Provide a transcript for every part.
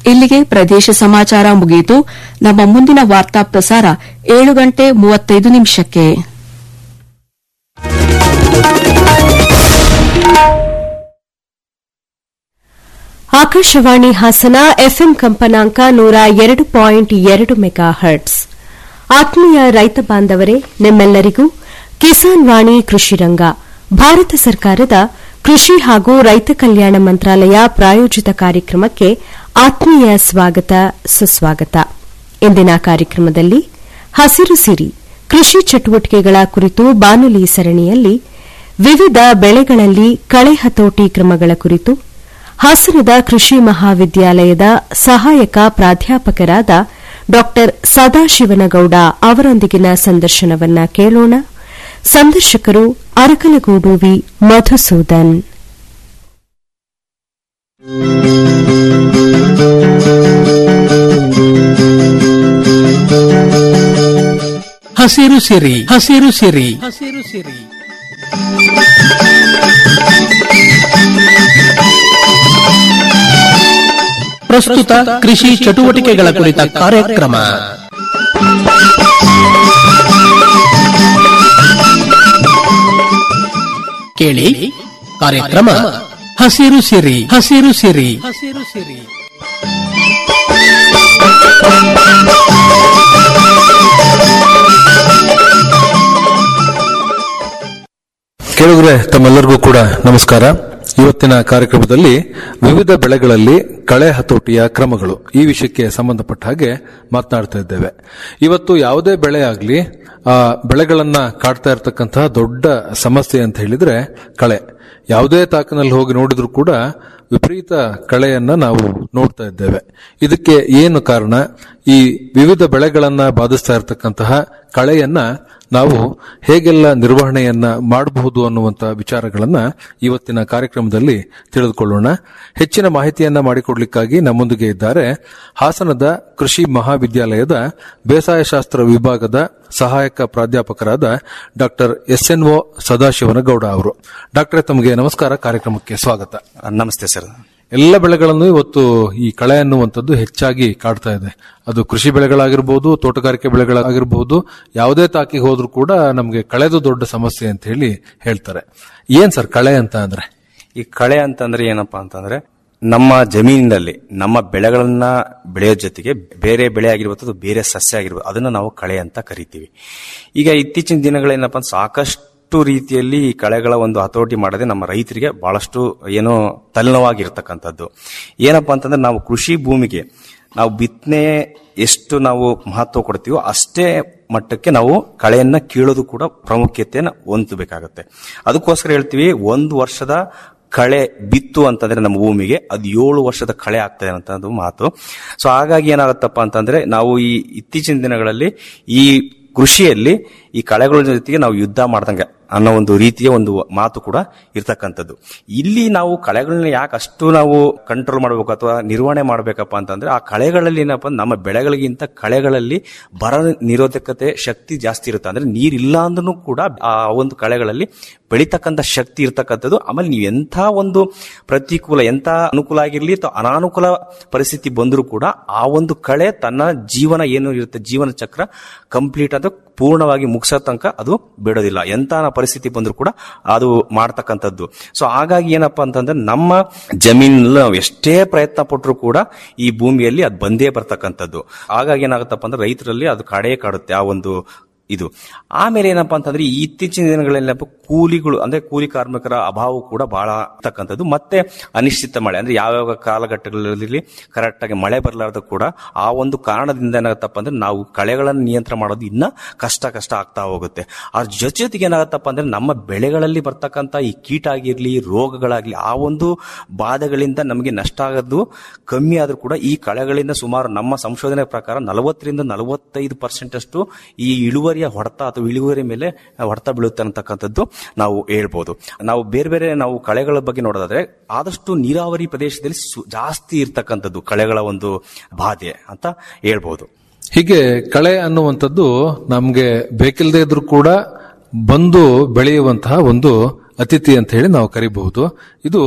ಇಲ್ಲಿಗೆ ಪ್ರದೇಶ ಸಮಾಚಾರ ಮುಗಿಯಿತು ನಮ್ಮ ಮುಂದಿನ ವಾರ್ತಾ ಪ್ರಸಾರ ಏಳು ಗಂಟೆ ಮೂವತ್ತೈದು ನಿಮಿಷಕ್ಕೆ ಆಕಾಶವಾಣಿ ಹಾಸನ ಎಫ್ಎಂ ಕಂಪನಾಂಕ ನೂರ ಎರಡು ಪಾಯಿಂಟ್ ಎರಡು ಮೆಗಾ ಹರ್ಟ್ಸ್ ಆತ್ಮೀಯ ರೈತ ಬಾಂಧವರೇ ನಿಮ್ಮೆಲ್ಲರಿಗೂ ಕಿಸಾನ್ ವಾಣಿ ಕೃಷಿರಂಗ ಭಾರತ ಸರ್ಕಾರದ ಕೃಷಿ ಹಾಗೂ ರೈತ ಕಲ್ಯಾಣ ಮಂತ್ರಾಲಯ ಪ್ರಾಯೋಜಿತ ಕಾರ್ಯಕ್ರಮಕ್ಕೆ ಆತ್ಮೀಯ ಸ್ವಾಗತ ಸುಸ್ವಾಗತ ಇಂದಿನ ಕಾರ್ಯಕ್ರಮದಲ್ಲಿ ಹಸಿರು ಸಿರಿ ಕೃಷಿ ಚಟುವಟಿಕೆಗಳ ಕುರಿತು ಬಾನುಲಿ ಸರಣಿಯಲ್ಲಿ ವಿವಿಧ ಬೆಳೆಗಳಲ್ಲಿ ಕಳೆ ಹತೋಟಿ ಕ್ರಮಗಳ ಕುರಿತು ಹಾಸನದ ಕೃಷಿ ಮಹಾವಿದ್ಯಾಲಯದ ಸಹಾಯಕ ಪ್ರಾಧ್ಯಾಪಕರಾದ ಡಾ ಸದಾಶಿವನಗೌಡ ಅವರೊಂದಿಗಿನ ಸಂದರ್ಶನವನ್ನ ಕೇಳೋಣ ಸಂದರ್ಶಕರು ಅರಕಲಗೂಡು ವಿ ಮಧುಸೂದನ್ ಹಸಿರು ಸಿರಿ ಹಸಿರು ಸಿರಿ ಹಸಿರು ಸಿರಿ ಪ್ರಸ್ತುತ ಕೃಷಿ ಚಟುವಟಿಕೆಗಳ ಕುರಿತ ಕಾರ್ಯಕ್ರಮ ಕೇಳಿ ಕಾರ್ಯಕ್ರಮ ಹಸಿರು ಸಿರಿ ಹಸಿರು ಸಿರಿ ಹಸಿರು ಸಿರಿ ಕೇಳುಗರೆ ತಮ್ಮೆಲ್ಲರಿಗೂ ಕೂಡ ನಮಸ್ಕಾರ ಇವತ್ತಿನ ಕಾರ್ಯಕ್ರಮದಲ್ಲಿ ವಿವಿಧ ಬೆಳೆಗಳಲ್ಲಿ ಕಳೆ ಹತೋಟಿಯ ಕ್ರಮಗಳು ಈ ವಿಷಯಕ್ಕೆ ಸಂಬಂಧಪಟ್ಟ ಹಾಗೆ ಮಾತನಾಡ್ತಾ ಇದ್ದೇವೆ ಇವತ್ತು ಯಾವುದೇ ಬೆಳೆ ಆಗಲಿ ಆ ಬೆಳೆಗಳನ್ನ ಕಾಡ್ತಾ ಇರತಕ್ಕಂತಹ ದೊಡ್ಡ ಸಮಸ್ಯೆ ಅಂತ ಹೇಳಿದ್ರೆ ಕಳೆ ಯಾವುದೇ ತಾಕಿನಲ್ಲಿ ಹೋಗಿ ನೋಡಿದ್ರು ಕೂಡ ವಿಪರೀತ ಕಳೆಯನ್ನ ನಾವು ನೋಡ್ತಾ ಇದ್ದೇವೆ ಇದಕ್ಕೆ ಏನು ಕಾರಣ ಈ ವಿವಿಧ ಬೆಳೆಗಳನ್ನ ಬಾಧಿಸ್ತಾ ಇರತಕ್ಕಂತಹ ಕಳೆಯನ್ನ ನಾವು ಹೇಗೆಲ್ಲ ನಿರ್ವಹಣೆಯನ್ನ ಮಾಡಬಹುದು ಅನ್ನುವಂತ ವಿಚಾರಗಳನ್ನ ಇವತ್ತಿನ ಕಾರ್ಯಕ್ರಮದಲ್ಲಿ ತಿಳಿದುಕೊಳ್ಳೋಣ ಹೆಚ್ಚಿನ ಮಾಹಿತಿಯನ್ನ ಮಾಡಿಕೊಡ್ಲಿಕ್ಕಾಗಿ ನಮ್ಮೊಂದಿಗೆ ಇದ್ದಾರೆ ಹಾಸನದ ಕೃಷಿ ಮಹಾವಿದ್ಯಾಲಯದ ಬೇಸಾಯ ಶಾಸ್ತ್ರ ವಿಭಾಗದ ಸಹಾಯಕ ಪ್ರಾಧ್ಯಾಪಕರಾದ doctor S N O Sadashivanagowda ಅವರು ಡಾಕ್ಟರ್ ತಮಗೆ ನಮಸ್ಕಾರ ಕಾರ್ಯಕ್ರಮಕ್ಕೆ ಸ್ವಾಗತ ನಮಸ್ತೆ ಸರ್ ಎಲ್ಲ ಬೆಳೆಗಳನ್ನು ಇವತ್ತು ಈ ಕಳೆ ಅನ್ನುವಂಥದ್ದು ಹೆಚ್ಚಾಗಿ ಕಾಡ್ತಾ ಇದೆ ಅದು ಕೃಷಿ ಬೆಳೆಗಳಾಗಿರ್ಬೋದು ತೋಟಗಾರಿಕೆ ಬೆಳೆಗಳಾಗಿರ್ಬೋದು ಯಾವುದೇ ತಾಕಿಗೆ ಹೋದ್ರೂ ಕೂಡ ನಮಗೆ ಕಳೆದು ದೊಡ್ಡ ಸಮಸ್ಯೆ ಅಂತ ಹೇಳಿ ಹೇಳ್ತಾರೆ ಏನ್ ಸರ್ ಕಳೆ ಅಂತ ಅಂದ್ರೆ ಈ ಕಳೆ ಅಂತಂದ್ರೆ ಏನಪ್ಪಾ ಅಂತಂದ್ರೆ ನಮ್ಮ ಜಮೀನಿನಲ್ಲಿ ನಮ್ಮ ಬೆಳೆಗಳನ್ನ ಬೆಳೆಯೋ ಜೊತೆಗೆ ಬೇರೆ ಬೆಳೆ ಆಗಿರ್ಬೋದು ಅಥವಾ ಬೇರೆ ಸಸ್ಯ ಆಗಿರ್ಬೋದು ಅದನ್ನ ನಾವು ಕಳೆ ಅಂತ ಕರಿತೀವಿ ಈಗ ಇತ್ತೀಚಿನ ದಿನಗಳೇನಪ್ಪ ಅಂದ್ರೆ ಸಾಕಷ್ಟು ರೀತಿಯಲ್ಲಿ ಈ ಕಳೆಗಳ ಒಂದು ಹತೋಟಿ ಮಾಡದೆ ನಮ್ಮ ರೈತರಿಗೆ ಬಹಳಷ್ಟು ಏನೋ ತಲೆನೋವಾಗಿರ್ತಕ್ಕಂಥದ್ದು ಏನಪ್ಪಾ ಅಂತಂದ್ರೆ ನಾವು ಕೃಷಿ ಭೂಮಿಗೆ ನಾವು ಬಿತ್ತನೆ ಎಷ್ಟು ನಾವು ಮಹತ್ವ ಕೊಡ್ತೀವೋ ಅಷ್ಟೇ ಮಟ್ಟಕ್ಕೆ ನಾವು ಕಳೆಯನ್ನ ಕೀಳೋದು ಕೂಡ ಪ್ರಾಮುಖ್ಯತೆಯನ್ನು ಹೊಂದಬೇಕಾಗತ್ತೆ ಅದಕ್ಕೋಸ್ಕರ ಹೇಳ್ತೀವಿ ಒಂದು ವರ್ಷದ ಕಳೆ ಬಿತ್ತು ಅಂತಂದ್ರೆ ನಮ್ಮ ಭೂಮಿಗೆ ಅದು ಏಳು ವರ್ಷದ ಕಳೆ ಆಗ್ತದೆ ಅಂತ ಮಾತು ಸೊ ಹಾಗಾಗಿ ಏನಾಗುತ್ತಪ್ಪ ಅಂತಂದ್ರೆ ನಾವು ಈ ಇತ್ತೀಚಿನ ದಿನಗಳಲ್ಲಿ ಈ ಕೃಷಿಯಲ್ಲಿ ಈ ಕಳೆಗಳ ಜೊತೆಗೆ ನಾವು ಯುದ್ಧ ಮಾಡ್ದಂಗೆ ಅನ್ನೋ ಒಂದು ರೀತಿಯ ಒಂದು ಮಾತು ಕೂಡ ಇರ್ತಕ್ಕಂಥದ್ದು ಇಲ್ಲಿ ನಾವು ಕಳೆಗಳನ್ನ ಯಾಕೆ ಅಷ್ಟು ನಾವು ಕಂಟ್ರೋಲ್ ಮಾಡಬೇಕು ಅಥವಾ ನಿರ್ವಹಣೆ ಮಾಡಬೇಕಪ್ಪ ಅಂತಂದ್ರೆ ಆ ಕಳೆಗಳಲ್ಲಿ ಏನಪ್ಪ ಅಂದ್ರೆ ನಮ್ಮ ಬೆಳೆಗಳಿಗಿಂತ ಕಳೆಗಳಲ್ಲಿ ಬರ ನಿರೋಧಕತೆ ಶಕ್ತಿ ಜಾಸ್ತಿ ಇರುತ್ತೆ ಅಂದ್ರೆ ನೀರಿಲ್ಲ ಅಂದ್ರೂ ಕೂಡ ಆ ಒಂದು ಕಳೆಗಳಲ್ಲಿ ಬೆಳೀತಕ್ಕಂಥ ಶಕ್ತಿ ಇರ್ತಕ್ಕಂಥದ್ದು ಆಮೇಲೆ ನೀವು ಎಂಥ ಒಂದು ಪ್ರತಿಕೂಲ ಎಂಥ ಅನುಕೂಲ ಆಗಿರ್ಲಿ ಅಥವಾ ಅನಾನುಕೂಲ ಪರಿಸ್ಥಿತಿ ಬಂದರೂ ಕೂಡ ಆ ಒಂದು ಕಳೆ ತನ್ನ ಜೀವನ ಏನು ಇರುತ್ತೆ ಜೀವನ ಚಕ್ರ ಕಂಪ್ಲೀಟ್ ಅಂತ ಪೂರ್ಣವಾಗಿ ಮುಗಿಸೋ ತನಕ ಅದು ಬಿಡೋದಿಲ್ಲ ಎಂತ ಪರಿಸ್ಥಿತಿ ಬಂದರೂ ಕೂಡ ಅದು ಮಾಡ್ತಕ್ಕಂಥದ್ದು ಸೊ ಹಾಗಾಗಿ ಏನಪ್ಪಾ ಅಂತಂದ್ರೆ ನಮ್ಮ ಜಮೀನಲ್ಲಿ ನಾವು ಎಷ್ಟೇ ಪ್ರಯತ್ನ ಪಟ್ಟರು ಕೂಡ ಈ ಭೂಮಿಯಲ್ಲಿ ಅದು ಬಂದೇ ಬರ್ತಕ್ಕಂಥದ್ದು ಹಾಗಾಗಿ ಏನಾಗುತ್ತಪ್ಪ ಅಂದ್ರೆ ರೈತರಲ್ಲಿ ಅದು ಕಡೆ ಕಾಡುತ್ತೆ ಆ ಒಂದು ಇದು ಆಮೇಲೆ ಏನಪ್ಪಾ ಅಂತಂದ್ರೆ ಈ ಇತ್ತೀಚಿನ ದಿನಗಳಲ್ಲಿ ಕೂಲಿಗಳು ಅಂದ್ರೆ ಕೂಲಿ ಕಾರ್ಮಿಕರ ಅಭಾವ ಕೂಡ ಬಹಳ ಇರ್ತಕ್ಕಂಥದ್ದು ಮತ್ತೆ ಅನಿಶ್ಚಿತ ಮಳೆ ಅಂದ್ರೆ ಯಾವ್ಯಾವ ಕಾಲಘಟ್ಟಗಳಲ್ಲಿ ಕರೆಕ್ಟ್ ಆಗಿ ಮಳೆ ಬರಲಾರ್ದ ಕೂಡ ಆ ಒಂದು ಕಾರಣದಿಂದ ಏನಾಗುತ್ತಪ್ಪ ಅಂದ್ರೆ ನಾವು ಕಳೆಗಳನ್ನು ನಿಯಂತ್ರಣ ಮಾಡೋದು ಇನ್ನ ಕಷ್ಟ ಕಷ್ಟ ಆಗ್ತಾ ಹೋಗುತ್ತೆ ಅದ್ರ ಜೊತೆ ಜೊತೆಗೆ ಏನಾಗುತ್ತಪ್ಪ ಅಂದ್ರೆ ನಮ್ಮ ಬೆಳೆಗಳಲ್ಲಿ ಬರ್ತಕ್ಕಂಥ ಈ ಕೀಟ ಆಗಿರ್ಲಿ ರೋಗಗಳಾಗ್ಲಿ ಆ ಒಂದು ಬಾಧೆಗಳಿಂದ ನಮಗೆ ನಷ್ಟ ಆಗೋದು ಕಮ್ಮಿ ಆದ್ರೂ ಕೂಡ ಈ ಕಳೆಗಳಿಂದ ಸುಮಾರು ನಮ್ಮ ಸಂಶೋಧನೆ ಪ್ರಕಾರ ನಲವತ್ತರಿಂದ ನಲವತ್ತೈದು ಪರ್ಸೆಂಟ್ ಅಷ್ಟು ಈ ಇಳುವರಿಯ ಹೊಡೆತ ಅಥವಾ ಇಳುವರಿ ಮೇಲೆ ಹೊಡೆತ ಬೀಳುತ್ತೆ ಅಂತಕ್ಕಂಥದ್ದು ನಾವು ಹೇಳ್ಬೋದು ನಾವು ಬೇರೆ ಬೇರೆ ನಾವು ಕಳೆಗಳ ಬಗ್ಗೆ ನೋಡೋದಾದ್ರೆ ಆದಷ್ಟು ನೀರಾವರಿ ಪ್ರದೇಶದಲ್ಲಿ ಸು- ಜಾಸ್ತಿ ಇರ್ತಕ್ಕಂಥದ್ದು ಕಳೆಗಳ ಒಂದು ಬಾಧೆ ಅಂತ ಹೇಳ್ಬೋದು ಹೀಗೆ ಕಳೆ ಅನ್ನುವಂಥದ್ದು ನಮ್ಗೆ ಬೇಕಿಲ್ಲದೆ ಇದ್ರೂ ಕೂಡ ಬಂದು ಬೆಳೆಯುವಂತಹ ಒಂದು ಅತಿಥಿ ಅಂತ ಹೇಳಿ ನಾವು ಕರಿಬಹುದು ಇದು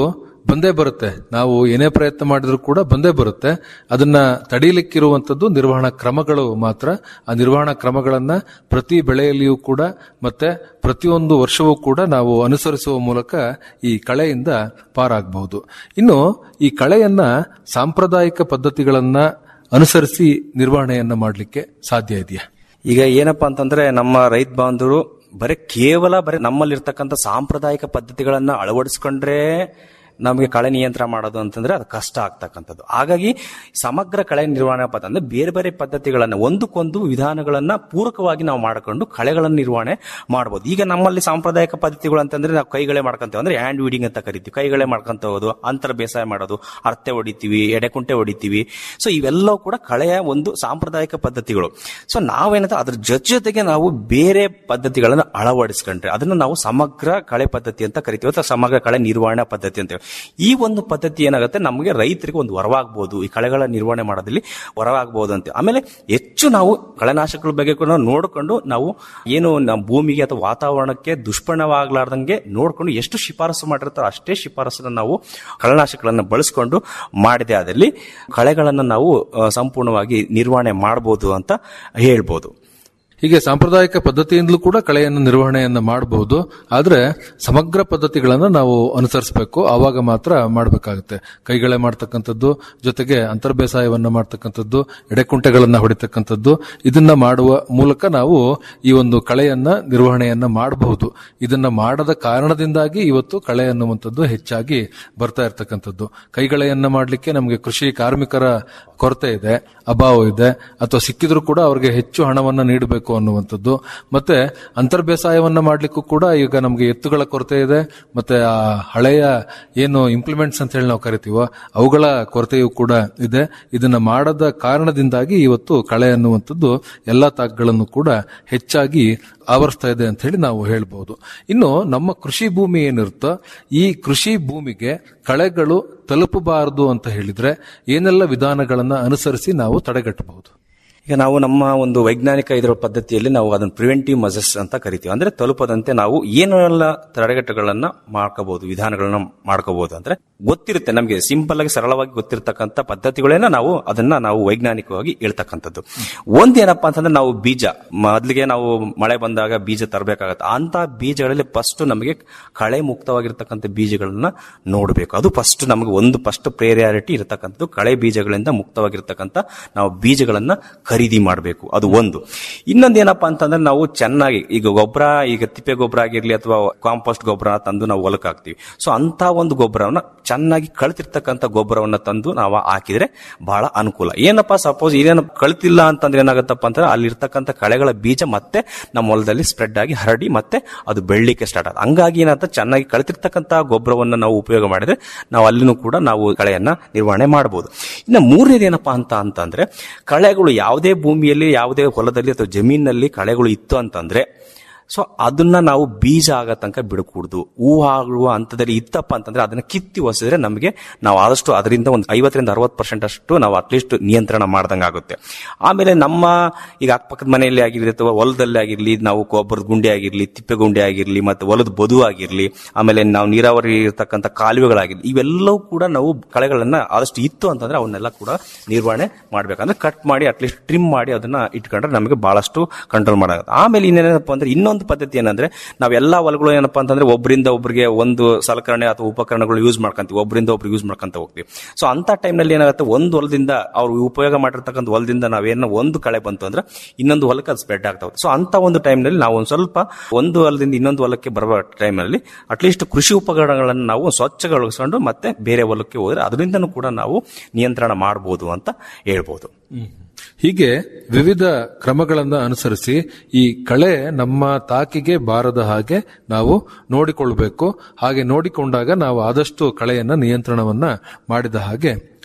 ಬಂದೇ ಬರುತ್ತೆ ನಾವು ಏನೇ ಪ್ರಯತ್ನ ಮಾಡಿದ್ರು ಕೂಡ ಬಂದೇ ಬರುತ್ತೆ ಅದನ್ನ ತಡೀಲಿಕ್ಕಿರುವಂತದ್ದು ನಿರ್ವಹಣಾ ಕ್ರಮಗಳು ಮಾತ್ರ ಆ ನಿರ್ವಹಣಾ ಕ್ರಮಗಳನ್ನ ಪ್ರತಿ ಬೆಳೆಯಲ್ಲಿಯೂ ಕೂಡ ಮತ್ತೆ ಪ್ರತಿಯೊಂದು ವರ್ಷವೂ ಕೂಡ ನಾವು ಅನುಸರಿಸುವ ಮೂಲಕ ಈ ಕಳೆಯಿಂದ ಪಾರಾಗಬಹುದು ಇನ್ನು ಈ ಕಳೆಯನ್ನ ಸಾಂಪ್ರದಾಯಿಕ ಪದ್ಧತಿಗಳನ್ನ ಅನುಸರಿಸಿ ನಿರ್ವಹಣೆಯನ್ನ ಮಾಡಲಿಕ್ಕೆ ಸಾಧ್ಯ ಇದೆಯಾ ಈಗ ಏನಪ್ಪಾ ಅಂತಂದ್ರೆ ನಮ್ಮ ರೈತ ಬಾಂಧವರು ಬರೀ ಕೇವಲ ಬರೀ ನಮ್ಮಲ್ಲಿರ್ತಕ್ಕಂಥ ಸಾಂಪ್ರದಾಯಿಕ ಪದ್ಧತಿಗಳನ್ನ ಅಳವಡಿಸ್ಕೊಂಡ್ರೆ ನಮಗೆ ಕಳೆ ನಿಯಂತ್ರಣ ಮಾಡೋದು ಅಂತಂದ್ರೆ ಅದು ಕಷ್ಟ ಆಗ್ತಕ್ಕಂಥದ್ದು ಹಾಗಾಗಿ ಸಮಗ್ರ ಕಳೆ ನಿರ್ವಹಣಾ ಪದ್ಧತಿ ಅಂದ್ರೆ ಬೇರೆ ಬೇರೆ ಪದ್ಧತಿಗಳನ್ನ ಒಂದಕ್ಕೊಂದು ವಿಧಾನಗಳನ್ನ ಪೂರಕವಾಗಿ ನಾವು ಮಾಡಿಕೊಂಡು ಕಳೆಗಳನ್ನು ನಿರ್ವಹಣೆ ಮಾಡಬಹುದು ಈಗ ನಮ್ಮಲ್ಲಿ ಸಾಂಪ್ರದಾಯಿಕ ಪದ್ಧತಿಗಳು ಅಂತಂದ್ರೆ ನಾವು ಕೈಗಳೇ ಮಾಡ್ಕೊಂತೇವೆ ಅಂದ್ರೆ ಹ್ಯಾಂಡ್ ವೀಡಿಂಗ್ ಅಂತ ಕರಿತೀವಿ ಕೈಗಳೇ ಮಾಡ್ಕೊಂತ ಹೋಗೋದು ಅಂತರ ಬೇಸಾಯ ಮಾಡೋದು ಅರ್ತೆ ಹೊಡಿತೀವಿ ಎಡೆಕುಂಟೆ ಹೊಡಿತೀವಿ ಸೊ ಇವೆಲ್ಲವೂ ಕೂಡ ಕಳೆಯ ಒಂದು ಸಾಂಪ್ರದಾಯಿಕ ಪದ್ಧತಿಗಳು ಸೊ ನಾವೇನಂತ ಅದ್ರ ಜೊತೆ ಜೊತೆಗೆ ನಾವು ಬೇರೆ ಪದ್ಧತಿಗಳನ್ನ ಅಳವಡಿಸ್ಕೊಂಡ್ರೆ ಅದನ್ನ ನಾವು ಸಮಗ್ರ ಕಳೆ ಪದ್ಧತಿ ಅಂತ ಕರಿತೀವಿ ಅಥವಾ ಸಮಗ್ರ ಕಳೆ ನಿರ್ವಹಣಾ ಪದ್ಧತಿ ಅಂತೇವೆ ಈ ಒಂದು ಪದ್ಧತಿ ಏನಾಗುತ್ತೆ ನಮಗೆ ರೈತರಿಗೆ ಒಂದು ವರವಾಗಬಹುದು ಈ ಕಳೆಗಳ ನಿರ್ವಹಣೆ ಮಾಡೋದ್ರಲ್ಲಿ ವರವಾಗಬಹುದು ಅಂತ ಆಮೇಲೆ ಹೆಚ್ಚು ನಾವು ಕಳೆನಾಶಕಗಳ ಬಗ್ಗೆ ಕೂಡ ನೋಡಿಕೊಂಡು ನಾವು ಏನು ನಮ್ಮ ಭೂಮಿಗೆ ಅಥವಾ ವಾತಾವರಣಕ್ಕೆ ದುಷ್ಪರಿಣವಾಗಲಾರ್ದಂಗೆ ನೋಡ್ಕೊಂಡು ಎಷ್ಟು ಶಿಫಾರಸು ಮಾಡಿರ್ತಾರೋ ಅಷ್ಟೇ ಶಿಫಾರಸನ್ನ ನಾವು ಕಳೆನಾಶಕಗಳನ್ನು ಬಳಸ್ಕೊಂಡು ಮಾಡಿದೆ ಆದಲ್ಲಿ ಕಳೆಗಳನ್ನು ನಾವು ಆ, ಸಂಪೂರ್ಣವಾಗಿ ನಿರ್ವಹಣೆ ಮಾಡಬಹುದು ಅಂತ ಹೇಳ್ಬೋದು ಹೀಗೆ ಸಾಂಪ್ರದಾಯಿಕ ಪದ್ಧತಿಯಿಂದಲೂ ಕೂಡ ಕಳೆಯನ್ನು ನಿರ್ವಹಣೆಯನ್ನ ಮಾಡಬಹುದು ಆದ್ರೆ ಸಮಗ್ರ ಪದ್ಧತಿಗಳನ್ನ ನಾವು ಅನುಸರಿಸಬೇಕು ಆವಾಗ ಮಾತ್ರ ಮಾಡಬೇಕಾಗುತ್ತೆ ಕೈಗಳೇ ಮಾಡ್ತಕ್ಕಂಥದ್ದು ಜೊತೆಗೆ ಅಂತರ್ಬೇಸಾಯವನ್ನ ಮಾಡ್ತಕ್ಕಂಥದ್ದು ಎಡೆಕುಂಟೆಗಳನ್ನ ಹೊಡಿತಕ್ಕಂಥದ್ದು ಇದನ್ನ ಮಾಡುವ ಮೂಲಕ ನಾವು ಈ ಒಂದು ಕಳೆಯನ್ನ ನಿರ್ವಹಣೆಯನ್ನ ಮಾಡಬಹುದು ಇದನ್ನ ಮಾಡದ ಕಾರಣದಿಂದಾಗಿ ಇವತ್ತು ಕಳೆ ಅನ್ನುವಂಥದ್ದು ಹೆಚ್ಚಾಗಿ ಬರ್ತಾ ಇರತಕ್ಕಂಥದ್ದು ಕೈಗಳೆಯನ್ನ ಮಾಡಲಿಕ್ಕೆ ನಮಗೆ ಕೃಷಿ ಕಾರ್ಮಿಕರ ಕೊರತೆ ಇದೆ ಅಭಾವ ಇದೆ ಅಥವಾ ಸಿಕ್ಕಿದ್ರು ಕೂಡ ಅವರಿಗೆ ಹೆಚ್ಚು ಹಣವನ್ನ ನೀಡಬೇಕು ಅನ್ನುವಂಥದ್ದು ಮತ್ತೆ ಅಂತರ್ಬೇಸಾಯವನ್ನ ಮಾಡ್ಲಿಕ್ಕೂ ಕೂಡ ಈಗ ನಮಗೆ ಎತ್ತುಗಳ ಕೊರತೆ ಇದೆ ಮತ್ತೆ ಆ ಹಳೆಯ ಏನು ಇಂಪ್ಲಿಮೆಂಟ್ಸ್ ಅಂತ ಹೇಳಿ ನಾವು ಕರಿತೀವೋ ಅವುಗಳ ಕೊರತೆಯೂ ಕೂಡ ಇದೆ ಇದನ್ನ ಮಾಡದ ಕಾರಣದಿಂದಾಗಿ ಇವತ್ತು ಕಳೆ ಅನ್ನುವಂಥದ್ದು ಎಲ್ಲಾ ತಾಕಗಳನ್ನು ಕೂಡ ಹೆಚ್ಚಾಗಿ ಆವರಿಸ್ತಾ ಇದೆ ಅಂತ ಹೇಳಿ ನಾವು ಹೇಳ್ಬೋದು ಇನ್ನು ನಮ್ಮ ಕೃಷಿ ಭೂಮಿ ಏನಿರುತ್ತೋ ಈ ಕೃಷಿ ಭೂಮಿಗೆ ಕಳೆಗಳು ತಲುಪಬಾರದು ಅಂತ ಹೇಳಿದ್ರೆ ಏನೆಲ್ಲ ವಿಧಾನಗಳನ್ನ ಅನುಸರಿಸಿ ನಾವು ತಡೆಗಟ್ಟಬಹುದು ಈಗ ನಾವು ನಮ್ಮ ಒಂದು ವೈಜ್ಞಾನಿಕ ಇದರ ಪದ್ಧತಿಯಲ್ಲಿ ನಾವು ಅದನ್ನು ಪ್ರಿವೆಂಟಿವ್ ಮಜರ್ಸ್ ಅಂತ ಕರಿತೀವಿ ಅಂದ್ರೆ ತಲುಪದಂತೆ ನಾವು ಏನೆಲ್ಲ ತಡೆಗಟ್ಟುಗಳನ್ನ ಮಾಡ್ಕೋಬಹುದು ವಿಧಾನಗಳನ್ನ ಮಾಡ್ಕೋಬಹುದು ಅಂದ್ರೆ ಗೊತ್ತಿರುತ್ತೆ ನಮಗೆ ಸಿಂಪಲ್ ಆಗಿ ಸರಳವಾಗಿ ಗೊತ್ತಿರತಕ್ಕಂಥ ಪದ್ಧತಿಗಳೇನ ನಾವು ಅದನ್ನ ನಾವು ವೈಜ್ಞಾನಿಕವಾಗಿ ಹೇಳ್ತಕ್ಕಂಥದ್ದು ಒಂದೇನಪ್ಪಾ ಅಂತಂದ್ರೆ ನಾವು ಬೀಜ ಮೊದಲಿಗೆ ನಾವು ಮಳೆ ಬಂದಾಗ ಬೀಜ ತರಬೇಕಾಗತ್ತೆ ಅಂತ ಬೀಜಗಳಲ್ಲಿ ಫಸ್ಟ್ ನಮಗೆ ಕಳೆ ಮುಕ್ತವಾಗಿರ್ತಕ್ಕಂಥ ಬೀಜಗಳನ್ನ ನೋಡಬೇಕು ಅದು ಫಸ್ಟ್ ನಮಗೆ ಒಂದು ಫಸ್ಟ್ ಪ್ರೇರಿಯಾರಿಟಿ ಇರತಕ್ಕಂಥದ್ದು ಕಳೆ ಬೀಜಗಳಿಂದ ಮುಕ್ತವಾಗಿರ್ತಕ್ಕಂಥ ನಾವು ಬೀಜಗಳನ್ನ ಖರೀದಿ ಮಾಡಬೇಕು ಅದು ಒಂದು ಇನ್ನೊಂದು ಏನಪ್ಪಾ ಅಂತಂದ್ರೆ ನಾವು ಚೆನ್ನಾಗಿ ಈಗ ಗೊಬ್ಬರ ಈಗ ತಿಪ್ಪೆ ಗೊಬ್ಬರ ಆಗಿರ್ಲಿ ಅಥವಾ ಕಾಂಪೋಸ್ಟ್ ಗೊಬ್ಬರ ತಂದು ನಾವು ಹೊಲಕ್ಕೆ ಹಾಕ್ತಿವಿ ಸೊ ಅಂತ ಒಂದು ಗೊಬ್ಬರವನ್ನ ಚೆನ್ನಾಗಿ ಕಳ್ತಿರ್ತಕ್ಕಂಥ ಗೊಬ್ಬರವನ್ನ ತಂದು ನಾವು ಹಾಕಿದ್ರೆ ಬಹಳ ಅನುಕೂಲ ಏನಪ್ಪಾ ಸಪೋಸ್ ಇದೇನು ಕಳ್ತಿಲ್ಲ ಅಂತಂದ್ರೆ ಏನಾಗತ್ತಪ್ಪ ಅಂತಂದ್ರೆ ಅಲ್ಲಿರ್ತಕ್ಕಂಥ ಕಳೆಗಳ ಬೀಜ ಮತ್ತೆ ನಮ್ಮ ಹೊಲದಲ್ಲಿ ಸ್ಪ್ರೆಡ್ ಆಗಿ ಹರಡಿ ಮತ್ತೆ ಅದು ಬೆಳಿಲಿಕ್ಕೆ ಸ್ಟಾರ್ಟ್ ಆಗುತ್ತೆ ಹಂಗಾಗಿ ಏನಾಗುತ್ತೆ ಚೆನ್ನಾಗಿ ಕಳ್ತಿರ್ತಕ್ಕಂಥ ಗೊಬ್ಬರವನ್ನ ನಾವು ಉಪಯೋಗ ಮಾಡಿದ್ರೆ ನಾವು ಅಲ್ಲಿನೂ ಕೂಡ ನಾವು ಕಳೆಯನ್ನ ನಿರ್ವಹಣೆ ಮಾಡಬಹುದು ಇನ್ನು ಮೂರನೇದು ಏನಪ್ಪಾ ಅಂತ ಅಂತಂದ್ರೆ ಕಳೆಗಳು ಯಾವುದೇ ಭೂಮಿಯಲ್ಲಿ ಯಾವುದೇ ಹೊಲದಲ್ಲಿ ಅಥವಾ ಜಮೀನಿನಲ್ಲಿ ಕಳೆಗಳು ಇತ್ತು ಅಂತಂದ್ರೆ ಸೊ ಅದನ್ನ ನಾವು ಬೀಜ ಆಗೋ ತನಕ ಬಿಡಕೂಡ್ದು ಹೂ ಆಗುವ ಹಂತದಲ್ಲಿ ಇತ್ತಪ್ಪ ಅಂತಂದ್ರೆ ಅದನ್ನ ಕಿತ್ತಿ ಒಸಿದ್ರೆ ನಮಗೆ ನಾವು ಆದಷ್ಟು ಅದರಿಂದ ಒಂದು ಐವತ್ತರಿಂದ ಅರವತ್ತು ಪರ್ಸೆಂಟ್ ಅಷ್ಟು ನಾವು ಅಟ್ಲೀಸ್ಟ್ ನಿಯಂತ್ರಣ ಮಾಡ್ದಂಗೆ ಆಗುತ್ತೆ ಆಮೇಲೆ ನಮ್ಮ ಈಗ ಅಕ್ಕಪಕ್ಕದ ಮನೆಯಲ್ಲಿ ಆಗಿರಲಿ ಅಥವಾ ಹೊಲದಲ್ಲಿ ಆಗಿರ್ಲಿ ನಾವು ಗೊಬ್ಬರದ ಗುಂಡಿ ಆಗಿರ್ಲಿ ತಿಪ್ಪೆ ಗುಂಡಿ ಆಗಿರ್ಲಿ ಮತ್ತೆ ಹೊಲದ ಬದು ಆಗಿರ್ಲಿ ಆಮೇಲೆ ನಾವು ನೀರಾವರಿ ಇರತಕ್ಕಂಥ ಕಾಲುವೆಗಳಾಗಿರ್ಲಿ ಇವೆಲ್ಲವೂ ಕೂಡ ನಾವು ಕಳೆಗಳನ್ನ ಆದಷ್ಟು ಇತ್ತು ಅಂತಂದ್ರೆ ಅವನ್ನೆಲ್ಲ ಕೂಡ ನಿರ್ವಹಣೆ ಮಾಡ್ಬೇಕಂದ್ರೆ ಕಟ್ ಮಾಡಿ ಅಟ್ಲೀಸ್ಟ್ ಟ್ರಿಮ್ ಮಾಡಿ ಅದನ್ನ ಇಟ್ಕೊಂಡ್ರೆ ನಮಗೆ ಬಹಳಷ್ಟು ಕಂಟ್ರೋಲ್ ಮಾಡಾಗುತ್ತೆ ಆಮೇಲೆ ಇನ್ನೇನಪ್ಪ ಅಂದ್ರೆ ಇನ್ನೊಂದು ಪದ್ಧತಿ ಏನಂದ್ರೆ ನಾವೆಲ್ಲಾ ಹೊಲಗಳು ಏನಪ್ಪಾ ಅಂತಂದ್ರೆ ಒಬ್ಬರಿಂದ ಒಬ್ಬರಿಗೆ ಒಂದು ಸಲಕರಣೆ ಅಥವಾ ಉಪಕರಣಗಳು ಯೂಸ್ ಮಾಡ್ಕೊಂತೀವಿ ಒಬ್ಬರಿಂದ ಒಬ್ರು ಯೂಸ್ ಮಾಡ್ಕೊಂತ ಹೋಗ್ತೀವಿ ಸೊ ಅಂತ ಟೈಮ್ನಲ್ಲಿ ಏನಾಗುತ್ತೆ ಒಂದು ಹೊಲದಿಂದ ಅವ್ರು ಉಪಯೋಗ ಮಾಡಿರ್ತಕ್ಕಂಥ ಹೊಲದಿಂದ ನಾವೇನೋ ಒಂದು ಕಳೆ ಬಂತು ಅಂದ್ರೆ ಇನ್ನೊಂದು ಹೊಲಕ್ಕೆ ಅದು ಸ್ಪ್ರೆಡ್ ಆಗ್ತಾ ಹೋಗುತ್ತೆ ಸೊ ಅಂತ ಒಂದು ಟೈಮ್ನಲ್ಲಿ ನಾವು ಒಂದು ಸ್ವಲ್ಪ ಒಂದು ಹೊಲದಿಂದ ಇನ್ನೊಂದು ಹೊಲಕ್ಕೆ ಬರುವ ಟೈಮಲ್ಲಿ ಅಟ್ಲೀಸ್ಟ್ ಕೃಷಿ ಉಪಕರಣಗಳನ್ನು ನಾವು ಸ್ವಚ್ಛಗೊಳಿಸ್ಕೊಂಡು ಮತ್ತೆ ಬೇರೆ ಹೊಲಕ್ಕೆ ಹೋದ್ರೆ ಅದರಿಂದನೂ ಕೂಡ ನಾವು ನಿಯಂತ್ರಣ ಮಾಡಬಹುದು ಅಂತ ಹೇಳ್ಬೋದು ಹೀಗೆ ವಿವಿಧ ಕ್ರಮಗಳನ್ನ ಅನುಸರಿಸಿ ಈ ಕಳೆ ನಮ್ಮ ತಾಕಿಗೆ ಬಾರದ ಹಾಗೆ ನಾವು ನೋಡಿಕೊಳ್ಬೇಕು ಹಾಗೆ ನೋಡಿಕೊಂಡಾಗ ನಾವು ಆದಷ್ಟು ಕಳೆಯನ್ನ ನಿಯಂತ್ರಣವನ್ನ ಮಾಡಿದ ಹಾಗೆ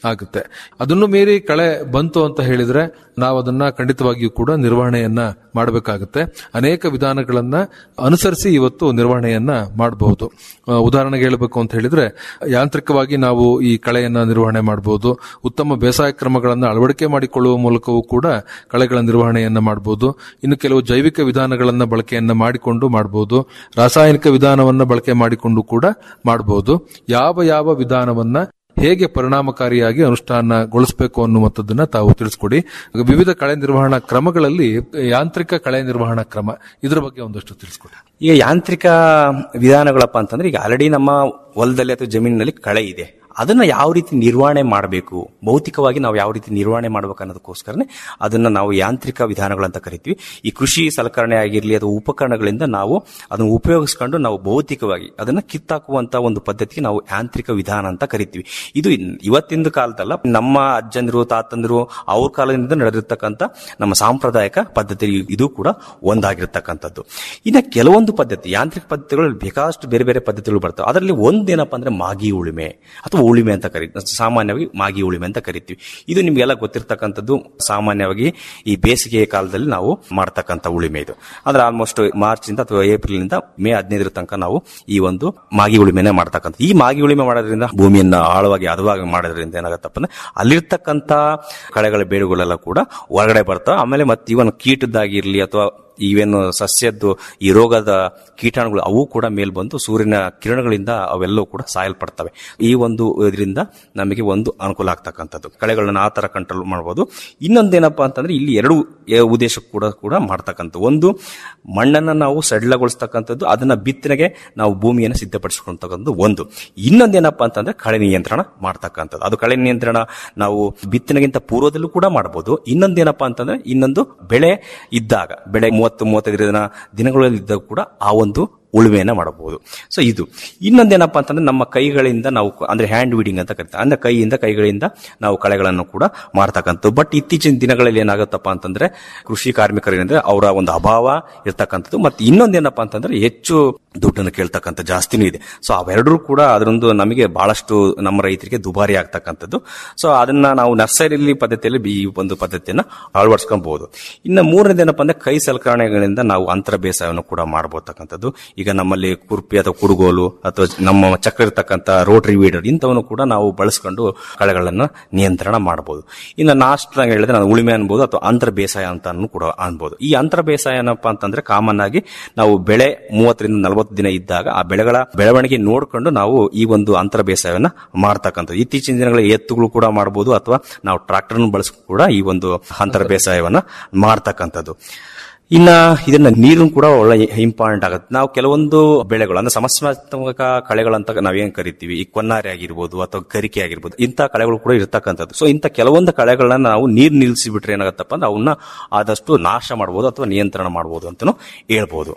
ಆಗುತ್ತೆ ಅದನ್ನು ಮೀರಿ ಕಳೆ ಬಂತು ಅಂತ ಹೇಳಿದ್ರೆ ನಾವು ಅದನ್ನ ಖಂಡಿತವಾಗಿಯೂ ಕೂಡ ನಿರ್ವಹಣೆಯನ್ನ ಮಾಡಬೇಕಾಗುತ್ತೆ ಅನೇಕ ವಿಧಾನಗಳನ್ನ ಅನುಸರಿಸಿ ಇವತ್ತು ನಿರ್ವಹಣೆಯನ್ನ ಮಾಡಬಹುದು ಆ, ಉದಾಹರಣೆಗೆ ಹೇಳಬೇಕು ಅಂತ ಹೇಳಿದ್ರೆ ಯಾಂತ್ರಿಕವಾಗಿ ನಾವು ಈ ಕಳೆಯನ್ನ ನಿರ್ವಹಣೆ ಮಾಡಬಹುದು ಉತ್ತಮ ಬೇಸಾಯ ಕ್ರಮಗಳನ್ನ ಅಳವಡಿಕೆ ಮಾಡಿಕೊಳ್ಳುವ ಮೂಲಕವೂ ಕೂಡ ಕಳೆಗಳ ನಿರ್ವಹಣೆಯನ್ನ ಮಾಡಬಹುದು ಇನ್ನು ಕೆಲವು ಜೈವಿಕ ವಿಧಾನಗಳನ್ನ ಬಳಕೆಯನ್ನ ಮಾಡಿಕೊಂಡು ಮಾಡಬಹುದು ರಾಸಾಯನಿಕ ವಿಧಾನವನ್ನ ಬಳಕೆ ಮಾಡಿಕೊಂಡು ಕೂಡ ಮಾಡಬಹುದು ಯಾವ ಯಾವ ವಿಧಾನವನ್ನ ಹೇಗೆ ಪರಿಣಾಮಕಾರಿಯಾಗಿ ಅನುಷ್ಠಾನಗೊಳಿಸಬೇಕು ಅನ್ನುವಂಥದ್ದನ್ನ ತಾವು ತಿಳಿಸ್ಕೊಡಿ ವಿವಿಧ ಕಳೆ ನಿರ್ವಹಣಾ ಕ್ರಮಗಳಲ್ಲಿ ಯಾಂತ್ರಿಕ ಕಳೆ ನಿರ್ವಹಣಾ ಕ್ರಮ ಇದರ ಬಗ್ಗೆ ಒಂದಷ್ಟು ತಿಳಿಸ್ಕೊಡಿ ಈಗ ಯಾಂತ್ರಿಕ ವಿಧಾನಗಳಪ್ಪ ಅಂತಂದ್ರೆ ಈಗ ಆಲ್ರೆಡಿ ನಮ್ಮ ಹೊಲದಲ್ಲಿ ಅಥವಾ ಜಮೀನಿನಲ್ಲಿ ಕಳೆ ಇದೆ ಅದನ್ನ ಯಾವ ರೀತಿ ನಿರ್ವಹಣೆ ಮಾಡಬೇಕು ಭೌತಿಕವಾಗಿ ನಾವು ಯಾವ ರೀತಿ ನಿರ್ವಹಣೆ ಮಾಡಬೇಕು ಅನ್ನೋದಕ್ಕೋಸ್ಕರನೇ ಅದನ್ನ ನಾವು ಯಾಂತ್ರಿಕ ವಿಧಾನಗಳಂತ ಕರಿತೀವಿ ಈ ಕೃಷಿ ಸಲಕರಣೆ ಆಗಿರಲಿ ಅಥವಾ ಉಪಕರಣಗಳಿಂದ ನಾವು ಅದನ್ನು ಉಪಯೋಗಿಸ್ಕೊಂಡು ನಾವು ಭೌತಿಕವಾಗಿ ಅದನ್ನ ಕಿತ್ತಾಕುವಂತ ಒಂದು ಪದ್ಧತಿಗೆ ನಾವು ಯಾಂತ್ರಿಕ ವಿಧಾನ ಅಂತ ಕರಿತೀವಿ ಇದು ಇನ್- ಇವತ್ತಿನ ಕಾಲದಲ್ಲ ನಮ್ಮ ಅಜ್ಜಂದಿರು ತಾತಂದಿರು ಅವ್ರ ಕಾಲದಿಂದ ನಡೆದಿರ್ತಕ್ಕಂಥ ನಮ್ಮ ಸಾಂಪ್ರದಾಯಿಕ ಪದ್ಧತಿ ಇದು ಕೂಡ ಒಂದಾಗಿರ್ತಕ್ಕಂಥದ್ದು ಇನ್ನು ಕೆಲವೊಂದು ಪದ್ಧತಿ ಯಾಂತ್ರಿಕ ಪದ್ಧತಿಗಳಲ್ಲಿ ಬೇಕಾದಷ್ಟು ಬೇರೆ ಬೇರೆ ಪದ್ಧತಿಗಳು ಬರ್ತವೆ ಅದರಲ್ಲಿ ಒಂದೇನಪ್ಪ ಅಂದ್ರೆ ಮಾಗಿ ಉಳುಮೆ ಅಥವಾ ಉಳುಮೆ ಅಂತ ಕರಿತೀವಿ ಸಾಮಾನ್ಯವಾಗಿ ಮಾಗಿ ಉಳುಮೆ ಅಂತ ಕರಿತೀವಿ ಇದು ನಿಮಗೆಲ್ಲ ಗೊತ್ತಿರ್ತಕ್ಕಂಥದ್ದು ಸಾಮಾನ್ಯವಾಗಿ ಈ ಬೇಸಿಗೆ ಕಾಲದಲ್ಲಿ ನಾವು ಮಾಡ್ತಕ್ಕಂಥ ಉಳುಮೆ ಇದು ಅಂದ್ರೆ ಆಲ್ಮೋಸ್ಟ್ ಮಾರ್ಚ್ ಇಂದ ಅಥವಾ ಏಪ್ರಿಲ್ ನಿಂದ ಮೇ ಹದಿನೈದರ ತನಕ ನಾವು ಈ ಒಂದು ಮಾಗಿ ಉಳುಮೆನೆ ಮಾಡ್ತಕ್ಕಂಥ ಈ ಮಾಗಿ ಉಳುಮೆ ಮಾಡೋದ್ರಿಂದ ಭೂಮಿಯನ್ನ ಆಳವಾಗಿ ಹದವಾಗಿ ಮಾಡೋದ್ರಿಂದ ಏನಾಗತ್ತಪ್ಪ ಅಂದ್ರೆ ಅಲ್ಲಿರ್ತಕ್ಕಂಥ ಕಳೆಗಳ ಬೇಡುಗಳೆಲ್ಲ ಕೂಡ ಹೊರಗಡೆ ಬರ್ತವೆ ಆಮೇಲೆ ಮತ್ತೆ ಇವನ್ ಕೀಟದ್ದಾಗಿರ್ಲಿ ಅಥವಾ ಇವೇನು ಸಸ್ಯದ್ದು ಈ ರೋಗದ ಕೀಟಾಣುಗಳು ಅವು ಕೂಡ ಮೇಲ್ ಬಂದು ಸೂರ್ಯನ ಕಿರಣಗಳಿಂದ ಅವೆಲ್ಲವೂ ಕೂಡ ಸಾಯಲ್ಪಡ್ತವೆ ಈ ಒಂದು ಇದರಿಂದ ನಮಗೆ ಒಂದು ಅನುಕೂಲ ಆಗ್ತಕ್ಕಂಥದ್ದು ಕಳೆಗಳನ್ನ ಆ ತರ ಕಂಟ್ರೋಲ್ ಮಾಡಬಹುದು ಇನ್ನೊಂದೇನಪ್ಪಾ ಅಂತಂದ್ರೆ ಇಲ್ಲಿ ಎರಡು ಎ- ಉದ್ದೇಶ ಕೂಡ ಕೂಡ ಮಾಡ್ತಕ್ಕಂಥ ಒಂದು ಮಣ್ಣನ್ನ ನಾವು ಸಡಿಲಗೊಳಿಸ್ತಕ್ಕಂಥದ್ದು ಅದನ್ನ ಬಿತ್ತನೆಗೆ ನಾವು ಭೂಮಿಯನ್ನು ಸಿದ್ಧಪಡಿಸ್ಕೊಳ್ತಕ್ಕಂಥದ್ದು ಒಂದು ಇನ್ನೊಂದೇನಪ್ಪಾ ಅಂತಂದ್ರೆ ಕಳೆ ನಿಯಂತ್ರಣ ಮಾಡ್ತಕ್ಕಂಥದ್ದು ಅದು ಕಳೆ ನಿಯಂತ್ರಣ ನಾವು ಬಿತ್ತನೆಗಿಂತ ಪೂರ್ವದಲ್ಲೂ ಕೂಡ ಮಾಡಬಹುದು ಇನ್ನೊಂದೇನಪ್ಪಾ ಅಂತಂದ್ರೆ ಇನ್ನೊಂದು ಬೆಳೆ ಇದ್ದಾಗ ಬೆಳೆ ಮೂವತ್ತು ಮೂವತ್ತೈದು ದಿನ ದಿನಗಳಲ್ಲಿ ಇದ್ದಾಗ ಕೂಡ ಆ ಒಂದು ಉಳುಮೆಯನ್ನ ಮಾಡಬಹುದು ಸೊ ಇದು ಇನ್ನೊಂದೇನಪ್ಪಾ ಅಂತಂದ್ರೆ ನಮ್ಮ ಕೈಗಳಿಂದ ನಾವು ಅಂದ್ರೆ ಹ್ಯಾಂಡ್ ವೀಡಿಂಗ್ ಅಂತ ಕರಿತೀವಿ ಅಂದ್ರೆ ಕೈಯಿಂದ ಕೈಗಳಿಂದ ನಾವು ಕಳೆಗಳನ್ನು ಕೂಡ ಮಾಡ್ತಕ್ಕಂಥದ್ದು ಬಟ್ ಇತ್ತೀಚಿನ ದಿನಗಳಲ್ಲಿ ಏನಾಗುತ್ತಪ್ಪ ಅಂತಂದ್ರೆ ಕೃಷಿ ಕಾರ್ಮಿಕರೇನಂದ್ರೆ ಅವರ ಒಂದು ಅಭಾವ ಇರ್ತಕ್ಕಂಥದ್ದು ಮತ್ತೆ ಇನ್ನೊಂದೇನಪ್ಪಾ ಅಂತಂದ್ರೆ ಹೆಚ್ಚು ದುಡ್ಡನ್ನು ಕೇಳ್ತಕ್ಕಂಥ ಜಾಸ್ತಿನೂ ಇದೆ ಸೊ ಅವೆರಡರೂ ಕೂಡ ಅದರೊಂದು ನಮಗೆ ಬಹಳಷ್ಟು ನಮ್ಮ ರೈತರಿಗೆ ದುಬಾರಿ ಆಗ್ತಕ್ಕಂಥದ್ದು ಸೊ ಅದನ್ನ ನಾವು ನರ್ಸರಿಲಿ ಪದ್ಧತಿಯಲ್ಲಿ ಈ ಒಂದು ಪದ್ಧತಿಯನ್ನ ಅಳವಡಿಸ್ಕೊಬಹುದು ಇನ್ನು ಮೂರನೇದೇನಪ್ಪ ಅಂದ್ರೆ ಕೈ ಸಲಕರಣೆಗಳಿಂದ ನಾವು ಅಂತರ ಬೇಸಾಯವನ್ನು ಕೂಡ ಮಾಡಬಹುದಕ್ಕಂಥದ್ದು ಈಗ ನಮ್ಮಲ್ಲಿ ಕುರ್ಪಿ ಅಥವಾ ಕುಡುಗೋಲು ಅಥವಾ ನಮ್ಮ ಚಕ್ರ ಇರ್ತಕ್ಕಂಥ ರೋಟರಿ ವೀಡರ್ ಇಂಥವನ್ನು ಕೂಡ ನಾವು ಬಳಸ್ಕೊಂಡು ಕಳೆಗಳನ್ನ ನಿಯಂತ್ರಣ ಮಾಡಬಹುದು ಇನ್ನು ಲಾಸ್ಟ್ ಹೇಳಿದ್ರೆ ನಾನು ಉಳಿಮೆ ಅನ್ಬೋದು ಅಥವಾ ಅಂತರ ಬೇಸಾಯ ಅಂತ ಕೂಡ ಅನ್ಬೋದು ಈ ಅಂತರ ಬೇಸಾಯ ಏನಪ್ಪಾ ಅಂತಂದ್ರೆ ಕಾಮನ್ ಆಗಿ ನಾವು ಬೆಳೆ ಮೂವತ್ತರಿಂದ ನಲವತ್ತು ದಿನ ಇದ್ದಾಗ ಆ ಬೆಳೆಗಳ ಬೆಳವಣಿಗೆ ನೋಡ್ಕೊಂಡು ನಾವು ಈ ಒಂದು ಅಂತರ ಬೇಸಾಯವನ್ನ ಮಾಡ್ತಕ್ಕಂಥದ್ದು ಇತ್ತೀಚಿನ ದಿನಗಳಲ್ಲಿ ಎತ್ತುಗಳು ಕೂಡ ಮಾಡಬಹುದು ಅಥವಾ ನಾವು ಟ್ರಾಕ್ಟರ್ ಬಳಸ್ಕೊಂಡು ಕೂಡ ಈ ಒಂದು ಅಂತರ ಬೇಸಾಯವನ್ನ ಮಾಡ್ತಕ್ಕಂಥದ್ದು ಇನ್ನ ಇದನ್ನ ನೀರು ಕೂಡ ಒಳ್ಳೆ ಇಂಪಾರ್ಟೆಂಟ್ ಆಗುತ್ತೆ ನಾವು ಕೆಲವೊಂದು ಬೆಳೆಗಳು ಅಂದ್ರೆ ಸಮಸ್ಯಾತ್ಮಕ ಕಳೆಗಳಂತ ನಾವೇನ್ ಕರಿತೀವಿ ಈ ಕೊನ್ನಾರೆ ಆಗಿರ್ಬೋದು ಅಥವಾ ಗರಿಕೆ ಆಗಿರ್ಬೋದು ಇಂಥ ಕಳೆಗಳು ಕೂಡ ಇರ್ತಕ್ಕಂಥದ್ದು ಸೊ ಇಂಥ ಕೆಲವೊಂದು ಕಳೆಗಳನ್ನ ನಾವು ನೀರು ನಿಲ್ಲಿಸಿಬಿಟ್ರೆ ಏನಾಗತ್ತಪ್ಪ ಅಂದ್ರೆ ಅವನ್ನ ಆದಷ್ಟು ನಾಶ ಮಾಡಬಹುದು ಅಥವಾ ನಿಯಂತ್ರಣ ಮಾಡಬಹುದು ಅಂತಾನು ಹೇಳ್ಬೋದು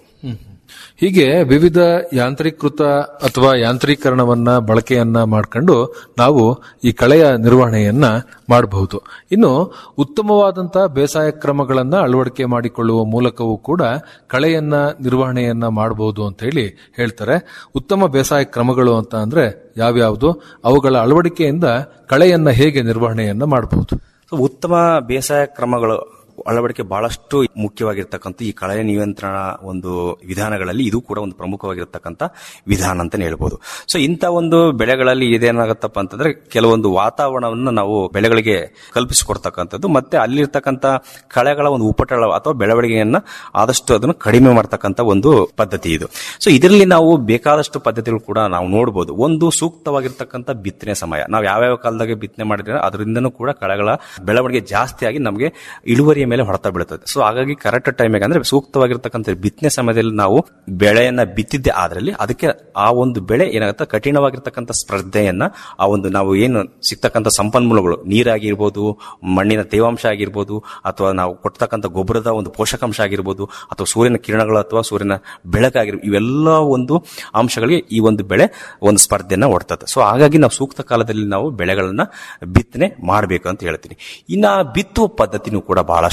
ಹೀಗೆ ವಿವಿಧ ಯಾಂತ್ರೀಕೃತ ಅಥವಾ ಯಾಂತ್ರೀಕರಣವನ್ನ ಬಳಕೆಯನ್ನ ಮಾಡ್ಕೊಂಡು ನಾವು ಈ ಕಳೆಯ ನಿರ್ವಹಣೆಯನ್ನ ಮಾಡಬಹುದು ಇನ್ನು ಉತ್ತಮವಾದಂತಹ ಬೇಸಾಯ ಕ್ರಮಗಳನ್ನ ಅಳವಡಿಕೆ ಮಾಡಿಕೊಳ್ಳುವ ಮೂಲಕವೂ ಕೂಡ ಕಳೆಯನ್ನ ನಿರ್ವಹಣೆಯನ್ನ ಮಾಡಬಹುದು ಅಂತ ಹೇಳಿ ಹೇಳ್ತಾರೆ ಉತ್ತಮ ಬೇಸಾಯ ಕ್ರಮಗಳು ಅಂತ ಅಂದ್ರೆ ಯಾವ್ಯಾವುದು ಅವುಗಳ ಅಳವಡಿಕೆಯಿಂದ ಕಳೆಯನ್ನ ಹೇಗೆ ನಿರ್ವಹಣೆಯನ್ನ ಮಾಡಬಹುದು ಸೊ ಉತ್ತಮ ಬೇಸಾಯ ಕ್ರಮಗಳು ಅಳವಡಿಕೆ ಬಹಳಷ್ಟು ಮುಖ್ಯವಾಗಿರ್ತಕ್ಕಂಥ ಈ ಕಳೆ ನಿಯಂತ್ರಣ ಒಂದು ವಿಧಾನಗಳಲ್ಲಿ ಇದು ಕೂಡ ಒಂದು ಪ್ರಮುಖವಾಗಿರ್ತಕ್ಕಂಥ ವಿಧಾನ ಅಂತಾನೆ ಹೇಳ್ಬೋದು ಸೊ ಇಂಥ ಒಂದು ಬೆಳೆಗಳಲ್ಲಿ ಇದೇನಾಗತ್ತಪ್ಪ ಅಂತಂದ್ರೆ ಕೆಲವೊಂದು ವಾತಾವರಣವನ್ನು ನಾವು ಬೆಳೆಗಳಿಗೆ ಕಲ್ಪಿಸಿಕೊಡ್ತಕ್ಕಂಥದ್ದು ಮತ್ತೆ ಅಲ್ಲಿರ್ತಕ್ಕಂಥ ಕಳೆಗಳ ಒಂದು ಉಪಟಳ ಅಥವಾ ಬೆಳವಣಿಗೆಯನ್ನ ಆದಷ್ಟು ಅದನ್ನು ಕಡಿಮೆ ಮಾಡ್ತಕ್ಕಂಥ ಒಂದು ಪದ್ಧತಿ ಇದು ಸೊ ಇದರಲ್ಲಿ ನಾವು ಬೇಕಾದಷ್ಟು ಪದ್ಧತಿಗಳು ಕೂಡ ನಾವು ನೋಡಬಹುದು ಒಂದು ಸೂಕ್ತವಾಗಿರ್ತಕ್ಕಂಥ ಬಿತ್ತನೆ ಸಮಯ ನಾವು ಯಾವ್ಯಾವ ಕಾಲದಾಗ ಬಿತ್ತನೆ ಮಾಡಿದ್ರೆ ಅದರಿಂದನೂ ಕೂಡ ಕಳೆಗಳ ಬೆಳವಣಿಗೆ ಜಾಸ್ತಿ ಆಗಿ ನಮಗೆ ಇಳುವರಿಯ ಮೇಲೆ ಹೊಡೆತ ಬೀಳುತ್ತದೆ ಸೊ ಹಾಗಾಗಿ ಕರೆಕ್ಟ್ ಟೈಮಿಗೆ ಅಂದ್ರೆ ಸೂಕ್ತವಾಗಿರ್ತಕ್ಕಂಥ ಬಿತ್ತನೆ ಸಮಯದಲ್ಲಿ ನಾವು ಬೆಳೆಯನ್ನ ಬಿತ್ತಿದ್ದೆ ಆದ್ರಲ್ಲಿ ಅದಕ್ಕೆ ಆ ಒಂದು ಬೆಳೆ ಏನಾಗುತ್ತೆ ಕಠಿಣವಾಗಿರ್ತಕ್ಕಂಥ ಸ್ಪರ್ಧೆಯನ್ನ ಆ ಒಂದು ನಾವು ಏನು ಸಿಗ್ತಕ್ಕಂಥ ಸಂಪನ್ಮೂಲಗಳು ನೀರಾಗಿರ್ಬೋದು ಮಣ್ಣಿನ ತೇವಾಂಶ ಆಗಿರ್ಬೋದು ಅಥವಾ ನಾವು ಕೊಡ್ತಕ್ಕಂಥ ಗೊಬ್ಬರದ ಒಂದು ಪೋಷಕಾಂಶ ಆಗಿರ್ಬೋದು ಅಥವಾ ಸೂರ್ಯನ ಕಿರಣಗಳು ಅಥವಾ ಸೂರ್ಯನ ಬೆಳಕಾಗಿರ್ಬೋದು ಇವೆಲ್ಲ ಒಂದು ಅಂಶಗಳಿಗೆ ಈ ಒಂದು ಬೆಳೆ ಒಂದು ಸ್ಪರ್ಧೆಯನ್ನ ಒಡ್ತದೆ ಸೊ ಹಾಗಾಗಿ ನಾವು ಸೂಕ್ತ ಕಾಲದಲ್ಲಿ ನಾವು ಬೆಳೆಗಳನ್ನ ಬಿತ್ತನೆ ಮಾಡಬೇಕು ಅಂತ ಹೇಳ್ತೀನಿ ಇನ್ನ ಬಿತ್ತುವ ಪದ್ಧತಿನೂ ಕೂಡ ಬಹಳಷ್ಟು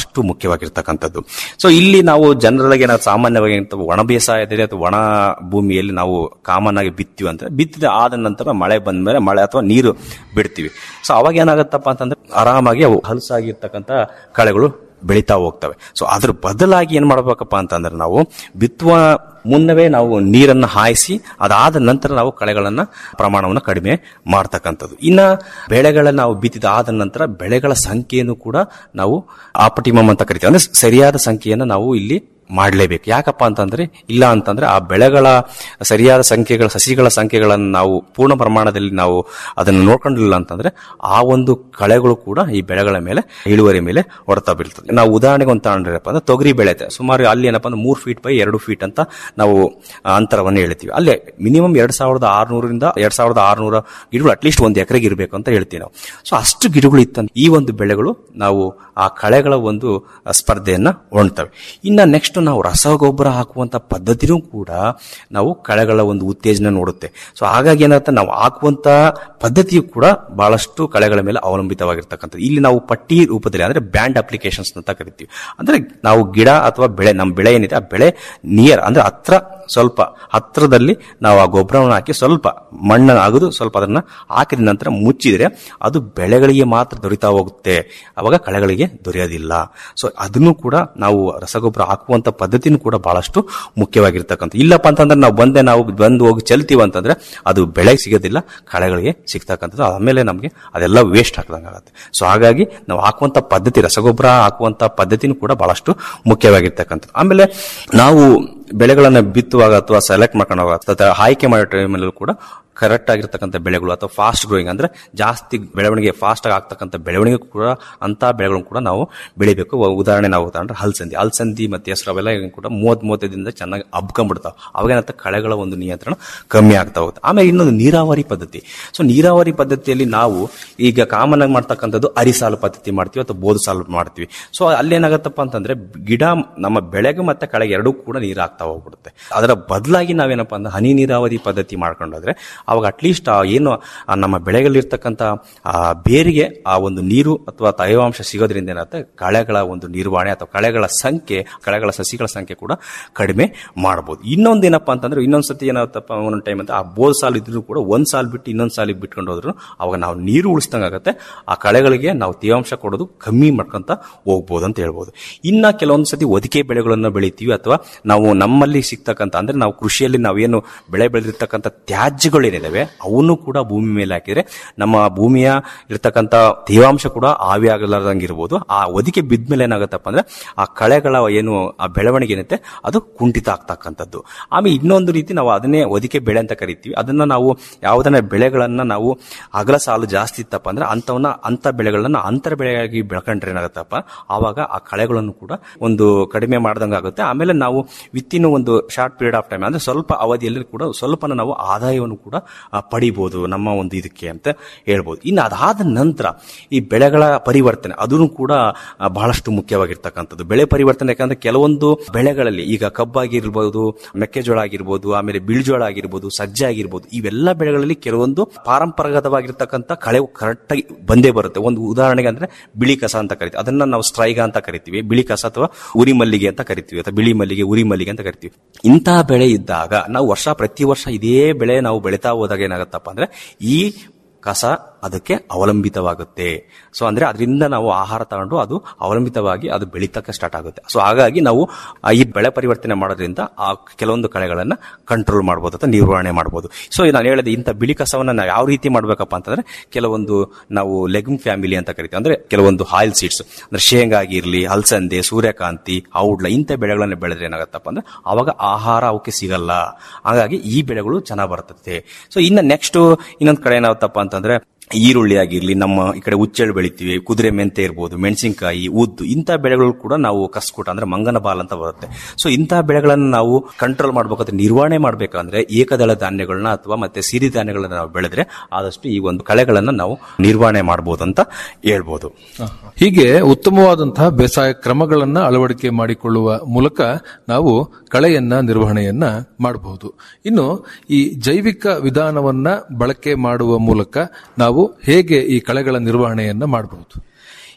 ಬಹಳಷ್ಟು ಮುಖ್ಯವಾಗಿರ್ತಕ್ಕಂಥದ್ದು ಸೊ ಇಲ್ಲಿ ನಾವು ಜನರೊಳಗೆ ನಾವು ಸಾಮಾನ್ಯವಾಗಿ ಏನಂತ ಒಣ ಬೇಸಾಯದಲ್ಲಿ ಅಥವಾ ಒಣ ಭೂಮಿಯಲ್ಲಿ ನಾವು ಕಾಮನ್ ಆಗಿ ಬಿತ್ತೀವಿ ಅಂತ ಬಿತ್ತಿದ ಆದ ನಂತರ ಮಳೆ ಬಂದ ಮೇಲೆ ಮಳೆ ಅಥವಾ ನೀರು ಬಿಡ್ತೀವಿ ಸೊ ಅವಾಗ ಏನಾಗತ್ತಪ್ಪ ಅಂತಂದ್ರೆ ಆರಾಮಾಗಿ ಅವು ಹಲಸಾಗಿರ್ತಕ್ಕಂಥ ಕಳೆಗಳು ಬೆಳೀತಾ ಹೋಗ್ತವೆ ಸೊ ಅದ್ರ ಬದಲಾಗಿ ಏನ್ ಮಾಡ್ಬೇಕಪ್ಪ ಅಂತಂದ್ರೆ ನಾವು ಬಿತ್ತುವ ಮುನ್ನವೇ ನಾವು ನೀರನ್ನು ಹಾಯಿಸಿ ಅದಾದ ನಂತರ ನಾವು ಕಳೆಗಳನ್ನ ಪ್ರಮಾಣವನ್ನು ಕಡಿಮೆ ಮಾಡ್ತಕ್ಕಂಥದ್ದು ಇನ್ನ ಬೆಳೆಗಳನ್ನ ನಾವು ಬಿತ್ತಿದ ಆದ ನಂತರ ಬೆಳೆಗಳ ಸಂಖ್ಯೆಯನ್ನು ಕೂಡ ನಾವು ಆಪಟಿಮಮ್ ಅಂತ ಕರಿತೀವಿ ಅಂದ್ರೆ ಸರಿಯಾದ ಸಂಖ್ಯೆಯನ್ನು ನಾವು ಇಲ್ಲಿ ಮಾಡಲೇಬೇಕು ಯಾಕಪ್ಪ ಅಂತಂದ್ರೆ ಇಲ್ಲ ಅಂತಂದ್ರೆ ಆ ಬೆಳೆಗಳ ಸರಿಯಾದ ಸಂಖ್ಯೆಗಳ ಸಸಿಗಳ ಸಂಖ್ಯೆಗಳನ್ನು ನಾವು ಪೂರ್ಣ ಪ್ರಮಾಣದಲ್ಲಿ ನಾವು ಅದನ್ನು ನೋಡ್ಕೊಂಡಿಲ್ಲ ಅಂತಂದ್ರೆ ಆ ಒಂದು ಕಳೆಗಳು ಕೂಡ ಈ ಬೆಳೆಗಳ ಮೇಲೆ ಇಳುವರಿ ಮೇಲೆ ಹೊಡೆತ ಬೀಳ್ತದೆ ನಾವು ಉದಾಹರಣೆಗೆ ಒಂದು ತಗೊಂಡ್ರಪ್ಪ ಅಂದ್ರೆ ತೊಗರಿ ಬೆಳೆ ಸುಮಾರು ಅಲ್ಲಿ ಏನಪ್ಪ ಅಂದ್ರೆ ಮೂರು ಫೀಟ್ ಬೈ ಎರಡು ಫೀಟ್ ಅಂತ ನಾವು ಅಂತರವನ್ನು ಹೇಳ್ತೀವಿ ಅಲ್ಲೇ ಮಿನಿಮಮ್ ಎರಡ್ ಸಾವಿರದ ಆರ್ನೂರರಿಂದ ಎರಡ್ ಸಾವಿರದ ಆರ್ನೂರ ಗಿಡಗಳು ಅಟ್ಲೀಸ್ಟ್ ಒಂದು ಎಕರೆಗೆ ಇರಬೇಕು ಅಂತ ಹೇಳ್ತೀವಿ ನಾವು ಸೊ ಅಷ್ಟು ಗಿಡಗಳು ಇತ್ತಂತ ಈ ಒಂದು ಬೆಳೆಗಳು ನಾವು ಆ ಕಳೆಗಳ ಒಂದು ಸ್ಪರ್ಧೆಯನ್ನ ಹೊಣ್ತವೆ ಇನ್ನ ನೆಕ್ಸ್ಟ್ ನಾವು ರಸಗೊಬ್ಬರ ಹಾಕುವಂತ ಪದ್ಧತಿನೂ ಕೂಡ ನಾವು ಕಳೆಗಳ ಒಂದು ಉತ್ತೇಜನ ನೋಡುತ್ತೆ ಸೊ ಹಾಗಾಗಿ ಏನಾಗುತ್ತೆ ನಾವು ಹಾಕುವಂತ ಪದ್ಧತಿಯು ಕೂಡ ಬಹಳಷ್ಟು ಕಳೆಗಳ ಮೇಲೆ ಅವಲಂಬಿತವಾಗಿರ್ತಕ್ಕಂಥದ್ದು ಇಲ್ಲಿ ನಾವು ಪಟ್ಟಿ ರೂಪದಲ್ಲಿ ಅಂದ್ರೆ ಬ್ಯಾಂಡ್ ಅಪ್ಲಿಕೇಶನ್ಸ್ ಅಂತ ಕರಿತೀವಿ ಅಂದ್ರೆ ನಾವು ಗಿಡ ಅಥವಾ ಬೆಳೆ ನಮ್ಮ ಬೆಳೆ ಏನಿದೆ ಆ ಬೆಳೆ ನಿಯರ್ ಅಂದ್ರೆ ಹತ್ರ ಸ್ವಲ್ಪ ಹತ್ರದಲ್ಲಿ ನಾವು ಆ ಗೊಬ್ಬರವನ್ನು ಹಾಕಿ ಸ್ವಲ್ಪ ಮಣ್ಣನ್ನು ಅಗದು ಸ್ವಲ್ಪ ಅದನ್ನ ಹಾಕಿದ ನಂತರ ಮುಚ್ಚಿದ್ರೆ ಅದು ಬೆಳೆಗಳಿಗೆ ಮಾತ್ರ ದೊರೀತಾ ಹೋಗುತ್ತೆ ಅವಾಗ ಕಳೆಗಳಿಗೆ ದೊರೆಯೋದಿಲ್ಲ ಸೊ ಅದನ್ನು ಕೂಡ ನಾವು ರಸಗೊಬ್ಬರ ಹಾಕುವಂತ ಪದ್ಧತಿನೂ ಕೂಡ ಬಹಳಷ್ಟು ಮುಖ್ಯವಾಗಿರ್ತಕ್ಕಂಥ ಇಲ್ಲಪ್ಪ ಅಂತಂದ್ರೆ ನಾವು ಬಂದೆ ನಾವು ಬಂದು ಹೋಗಿ ಚೆಲ್ತೀವಿ ಅಂತಂದ್ರೆ ಅದು ಬೆಳೆಗೆ ಸಿಗೋದಿಲ್ಲ ಕಳೆಗಳಿಗೆ ಸಿಗ್ತಕ್ಕಂಥದ್ದು ಆಮೇಲೆ ನಮಗೆ ಅದೆಲ್ಲ ವೇಸ್ಟ್ ಆಗ್ದಂಗಾಗತ್ತೆ ಸೊ ಹಾಗಾಗಿ ನಾವು ಹಾಕುವಂತ ಪದ್ಧತಿ ರಸಗೊಬ್ಬರ ಹಾಕುವಂತ ಪದ್ಧತಿನೂ ಕೂಡ ಬಹಳಷ್ಟು ಮುಖ್ಯವಾಗಿರ್ತಕ್ಕಂಥದ್ದು ಆಮೇಲೆ ನಾವು ಬೆಳೆಗಳನ್ನ ಬಿತ್ತುವಾಗ ಅಥವಾ ಸೆಲೆಕ್ಟ್ ಮಾಡ್ಕೊಂಡಾಗ ಅಥವಾ ಆಯ್ಕೆ ಮಾಡೋ ಟೈಮಲ್ಲೂ ಕೂಡ ಕರೆಕ್ಟ್ ಆಗಿರ್ತಕ್ಕಂಥ ಬೆಳೆಗಳು ಅಥವಾ ಫಾಸ್ಟ್ ಗ್ರೋಯಿಂಗ್ ಅಂದ್ರೆ ಜಾಸ್ತಿ ಬೆಳವಣಿಗೆ ಫಾಸ್ಟ್ ಆಗಿ ಆಗ್ತಕ್ಕಂಥ ಬೆಳವಣಿಗೆ ಕೂಡ ಅಂತ ಬೆಳೆಗಳನ್ನು ಕೂಡ ನಾವು ಬೆಳಿಬೇಕು ಉ- ಉದಾಹರಣೆ ನಾವು ತಗೊಂಡ್ರೆ ಹಲಸಂದಿ ಹಲಸಂದಿ ಮತ್ತೆ ಹೆಸರು ಅವೆಲ್ಲ ಈಗ ಕೂಡ ಮೂವತ್ ಮೂವತ್ತೈದಿಂದ ಚೆನ್ನಾಗಿ ಹಬ್ಕೊಂಡ್ಬಿಡ್ತಾವೆ ಅವಾಗ ಏನಾಗುತ್ತೆ ಕಳೆಗಳ ಒಂದು ನಿಯಂತ್ರಣ ಕಮ್ಮಿ ಆಗ್ತಾ ಹೋಗುತ್ತೆ ಆಮೇಲೆ ಇನ್ನೊಂದು ನೀರಾವರಿ ಪದ್ಧತಿ ಸೊ ನೀರಾವರಿ ಪದ್ಧತಿಯಲ್ಲಿ ನಾವು ಈಗ ಕಾಮನ್ ಆಗಿ ಮಾಡ್ತಕ್ಕಂಥದ್ದು ಅರಿಸಾಲು ಪದ್ಧತಿ ಮಾಡ್ತೀವಿ ಅಥವಾ ಬೋದು ಸಾಲು ಮಾಡ್ತೀವಿ ಸೊ ಅಲ್ಲೇನಾಗತ್ತಪ್ಪ ಅಂತಂದ್ರೆ ಗಿಡ ನಮ್ಮ ಬೆಳೆಗೆ ಮತ್ತೆ ಕಳೆಗೆ ಎರಡೂ ಕೂಡ ನೀರು ಆಗ್ತಾ ಹೋಗ್ಬಿಡುತ್ತೆ ಅದರ ಬದಲಾಗಿ ನಾವೇನಪ್ಪ ಅಂದ್ರೆ ಹನಿ ನೀರಾವರಿ ಪದ್ಧತಿ ಮಾಡ್ಕೊಂಡೋದ್ರೆ ಅವಾಗ ಅಟ್ಲೀಸ್ಟ್ ಏನು ಆ ನಮ್ಮ ಬೆಳೆಗಳಿರ್ತಕ್ಕಂಥ ಆ ಬೇರಿಗೆ ಆ ಒಂದು ನೀರು ಅಥವಾ ತೇವಾಂಶ ಸಿಗೋದ್ರಿಂದ ಏನಾಗುತ್ತೆ ಕಳೆಗಳ ಒಂದು ನಿರ್ವಹಣೆ ಅಥವಾ ಕಳೆಗಳ ಸಂಖ್ಯೆ ಕಳೆಗಳ ಸಸಿಗಳ ಸಂಖ್ಯೆ ಕೂಡ ಕಡಿಮೆ ಮಾಡಬಹುದು ಇನ್ನೊಂದು ಏನಪ್ಪಾ ಅಂತಂದ್ರೆ ಇನ್ನೊಂದ್ ಸತಿ ಏನಾಗುತ್ತಪ್ಪ ಒಂದೊಂದು ಟೈಮ್ ಅಂತ ಆ ಬೋದ್ ಸಾಲು ಇದ್ರೂ ಕೂಡ ಒಂದ್ ಸಾಲ್ ಬಿಟ್ಟು ಇನ್ನೊಂದ್ ಸಾಲಿಗೆ ಬಿಟ್ಕೊಂಡು ಹೋದ್ರು ಅವಾಗ ನಾವು ನೀರು ಉಳಿಸ್ದಂಗಾಗತ್ತೆ ಆ ಕಳೆಗಳಿಗೆ ನಾವು ತೇವಾಂಶ ಕೊಡೋದು ಕಮ್ಮಿ ಮಾಡ್ಕೊಂತ ಹೋಗ್ಬೋದು ಅಂತ ಹೇಳ್ಬೋದು ಇನ್ನ ಕೆಲವೊಂದು ಸತಿ ಒದಿಕೆ ಬೆಳೆಗಳನ್ನು ಬೆಳಿತೀವಿ ಅಥವಾ ನಾವು ನಮ್ಮಲ್ಲಿ ಸಿಗ್ತಕ್ಕಂಥ ಅಂದ್ರೆ ನಾವು ಕೃಷಿಯಲ್ಲಿ ನಾವೇನು ಬೆಳೆ ಬೆಳೆದಿರ್ತಕ್ಕಂಥ ತ್ಯಾಜ್ಯಗಳೇನಿದಾವೆ ಅವನ್ನು ಕೂಡ ಭೂಮಿ ಮೇಲೆ ಹಾಕಿದ್ರೆ ನಮ್ಮ ಭೂಮಿಯ ಇರ್ತಕ್ಕಂಥ ತೇವಾಂಶ ಕೂಡ ಆವಿ ಆಗಲಾರ್ದಂಗೆ ಇರ್ಬೋದು ಆ ಒದಿಕೆ ಬಿದ್ಮೇಲೆ ಏನಾಗುತ್ತಪ್ಪ ಅಂದ್ರೆ ಆ ಕಳೆಗಳ ಏನು ಆ ಬೆಳವಣಿಗೆ ಏನಿದೆ ಅದು ಕುಂಠಿತ ಆಗ್ತಕ್ಕಂಥದ್ದು ಆಮೇಲೆ ಇನ್ನೊಂದು ರೀತಿ ನಾವು ಅದನ್ನೇ ಒದಿಕೆ ಬೆಳೆ ಅಂತ ಕರಿತೀವಿ ಅದನ್ನ ನಾವು ಯಾವುದನ್ನ ಬೆಳೆಗಳನ್ನ ನಾವು ಅಗಲ ಸಾಲು ಜಾಸ್ತಿ ಇತ್ತಪ್ಪ ಅಂದ್ರೆ ಅಂತವನ್ನ ಅಂತ ಬೆಳೆಗಳನ್ನ ಅಂತರ ಬೆಳೆಯಾಗಿ ಬೆಳ್ಕೊಂಡ್ರೆ ಏನಾಗುತ್ತಪ್ಪ ಆವಾಗ ಆ ಕಳೆಗಳನ್ನು ಕೂಡ ಒಂದು ಕಡಿಮೆ ಮಾಡ್ದಂಗೆ ಆಗುತ್ತೆ ಆಮೇಲೆ ನಾವು ವಿತ್ತಿನ ಒಂದು ಶಾರ್ಟ್ ಪೀರಿಯಡ್ ಆಫ್ ಟೈಮ್ ಅಂದ್ರೆ ಸ್ವಲ್ಪ ಅವಧಿಯಲ್ಲಿ ಕೂಡ ಸ್ವಲ್ಪನ ನಾವು ಆದಾಯವನ್ನು ಕೂಡ ಆ, ಪಡಿಬಹುದು ನಮ್ಮ ಒಂದು ಇದಕ್ಕೆ ಅಂತ ಹೇಳ್ಬೋದು ಇನ್ನು ಅದಾದ ನಂತರ ಈ ಬೆಳೆಗಳ ಪರಿವರ್ತನೆ ಅದನ್ನು ಕೂಡ ಆ, ಬಹಳಷ್ಟು ಮುಖ್ಯವಾಗಿರ್ತಕ್ಕಂಥದ್ದು ಬೆಳೆ ಪರಿವರ್ತನೆ ಯಾಕಂದ್ರೆ ಕೆಲವೊಂದು ಬೆಳೆಗಳಲ್ಲಿ ಈಗ ಕಬ್ಬಾಗಿರ್ಬೋದು ಮೆಕ್ಕೆಜೋಳ ಆಗಿರ್ಬೋದು ಆಮೇಲೆ ಬಿಳಿಜೋಳ ಆಗಿರ್ಬೋದು ಸಜ್ಜೆ ಆಗಿರ್ಬೋದು ಇವೆಲ್ಲ ಬೆಳೆಗಳಲ್ಲಿ ಕೆಲವೊಂದು ಪಾರಂಪರಾಗತವಾಗಿರ್ತಕ್ಕಂಥ ಕಳೆ ಕರೆಕ್ಟ್ ಆಗಿ ಬಂದೇ ಬರುತ್ತೆ ಒಂದು ಉದಾಹರಣೆಗೆ ಅಂದ್ರೆ ಬಿಳಿ ಕಸ ಅಂತ ಕರಿತೀವಿ ಅದನ್ನ ನಾವು ಸ್ಟ್ರೈಗ ಅಂತ ಕರಿತೀವಿ ಬಿಳಿ ಕಸ ಅಥವಾ ಉರಿ ಮಲ್ಲಿಗೆ ಅಂತ ಕರಿತೀವಿ ಅಥವಾ ಬಿಳಿ ಮಲ್ಲಿಗೆ ಉರಿ ಮಲ್ಲಿಗೆ ಅಂತ ಕರಿತೀವಿ ಇಂತಹ ಬೆಳೆ ಇದ್ದಾಗ ನಾವು ವರ್ಷ ಪ್ರತಿ ವರ್ಷ ಇದೇ ಬೆಳೆ ನಾವು ಬೆಳೀತಾ ಹೋದಾಗ ಏನಾಗುತ್ತಪ್ಪ ಅಂದ್ರೆ ಈ ಕಸ ಅದಕ್ಕೆ ಅವಲಂಬಿತವಾಗುತ್ತೆ ಸೊ ಅಂದ್ರೆ ಅದರಿಂದ ನಾವು ಆಹಾರ ತಗೊಂಡು ಅದು ಅವಲಂಬಿತವಾಗಿ ಅದು ಬೆಳೀತಕ್ಕೆ ಸ್ಟಾರ್ಟ್ ಆಗುತ್ತೆ ಸೊ ಹಾಗಾಗಿ ನಾವು ಆ ಈ ಬೆಳೆ ಪರಿವರ್ತನೆ ಮಾಡೋದ್ರಿಂದ ಆ ಕೆಲವೊಂದು ಕಳೆಗಳನ್ನ ಕಂಟ್ರೋಲ್ ಮಾಡ್ಬೋದು ಅಥವಾ ನಿರ್ವಹಣೆ ಮಾಡ್ಬೋದು ಸೊ ನಾನು ಹೇಳಿದೆ ಇಂಥ ಬಿಳಿ ಕಸವನ್ನ ನಾವು ಯಾವ ರೀತಿ ಮಾಡ್ಬೇಕಪ್ಪ ಅಂತಂದ್ರೆ ಕೆಲವೊಂದು ನಾವು ಲೆಗುಮ್ ಫ್ಯಾಮಿಲಿ ಅಂತ ಕರಿತೀವಿ ಅಂದ್ರೆ ಕೆಲವೊಂದು ಆಯಿಲ್ ಸೀಡ್ಸ್ ಅಂದ್ರೆ ಶೇಂಗಾ ಆಗಿರ್ಲಿ ಅಲಸಂದೆ ಸೂರ್ಯಕಾಂತಿ ಔಡ್ಲ ಇಂಥ ಬೆಳೆಗಳನ್ನ ಬೆಳೆದ್ರೆ ಏನಾಗತ್ತಪ್ಪ ಅಂದ್ರೆ ಅವಾಗ ಆಹಾರ ಅವಕ್ಕೆ ಸಿಗಲ್ಲ ಹಾಗಾಗಿ ಈ ಬೆಳೆಗಳು ಚೆನ್ನಾಗಿ ಬರ್ತದೆ ಸೊ ಇನ್ನು ನೆಕ್ಸ್ಟ್ ಇನ್ನೊಂದ್ ಕಡೆ ಏನಾಗುತ್ತಪ್ಪ ಅಂತಂದ್ರೆ ಈರುಳ್ಳಿ ಆಗಿರ್ಲಿ ನಮ್ಮ ಈ ಕಡೆ ಉಚ್ಚೆಳು ಬೆಳಿತೀವಿ ಕುದುರೆ ಮೆಂತೆ ಇರ್ಬೋದು ಮೆಣಸಿನಕಾಯಿ ಉದ್ದು ಇಂಥ ಬೆಳೆಗಳು ಕೂಡ ನಾವು ಕಸ್ಕೂಟ ಅಂದ್ರೆ ಮಂಗನ ಬಾಲ್ ಅಂತ ಬರುತ್ತೆ ಸೊ ಇಂತಹ ಬೆಳೆಗಳನ್ನು ನಾವು ಕಂಟ್ರೋಲ್ ಮಾಡ್ಬೇಕಾದ್ರೆ ನಿರ್ವಹಣೆ ಮಾಡ್ಬೇಕಂದ್ರೆ ಏಕದಳ ಧಾನ್ಯಗಳನ್ನ ಅಥವಾ ಮತ್ತೆ ಸಿರಿ ಧಾನ್ಯಗಳನ್ನ ನಾವು ಬೆಳೆದ್ರೆ ಆದಷ್ಟು ಈ ಒಂದು ಕಳೆಗಳನ್ನ ನಾವು ನಿರ್ವಹಣೆ ಮಾಡಬಹುದು ಅಂತ ಹೇಳ್ಬೋದು ಹೀಗೆ ಉತ್ತಮವಾದಂತಹ ಬೇಸಾಯ ಕ್ರಮಗಳನ್ನ ಅಳವಡಿಕೆ ಮಾಡಿಕೊಳ್ಳುವ ಮೂಲಕ ನಾವು ಕಳೆಯನ್ನ ನಿರ್ವಹಣೆಯನ್ನ ಮಾಡಬಹುದು ಇನ್ನು ಈ ಜೈವಿಕ ವಿಧಾನವನ್ನ ಬಳಕೆ ಮಾಡುವ ಮೂಲಕ ನಾವು ಹೇಗೆ ಈ ಕಳೆಗಳ ನಿರ್ವಹಣೆಯನ್ನ ಮಾಡಬಹುದು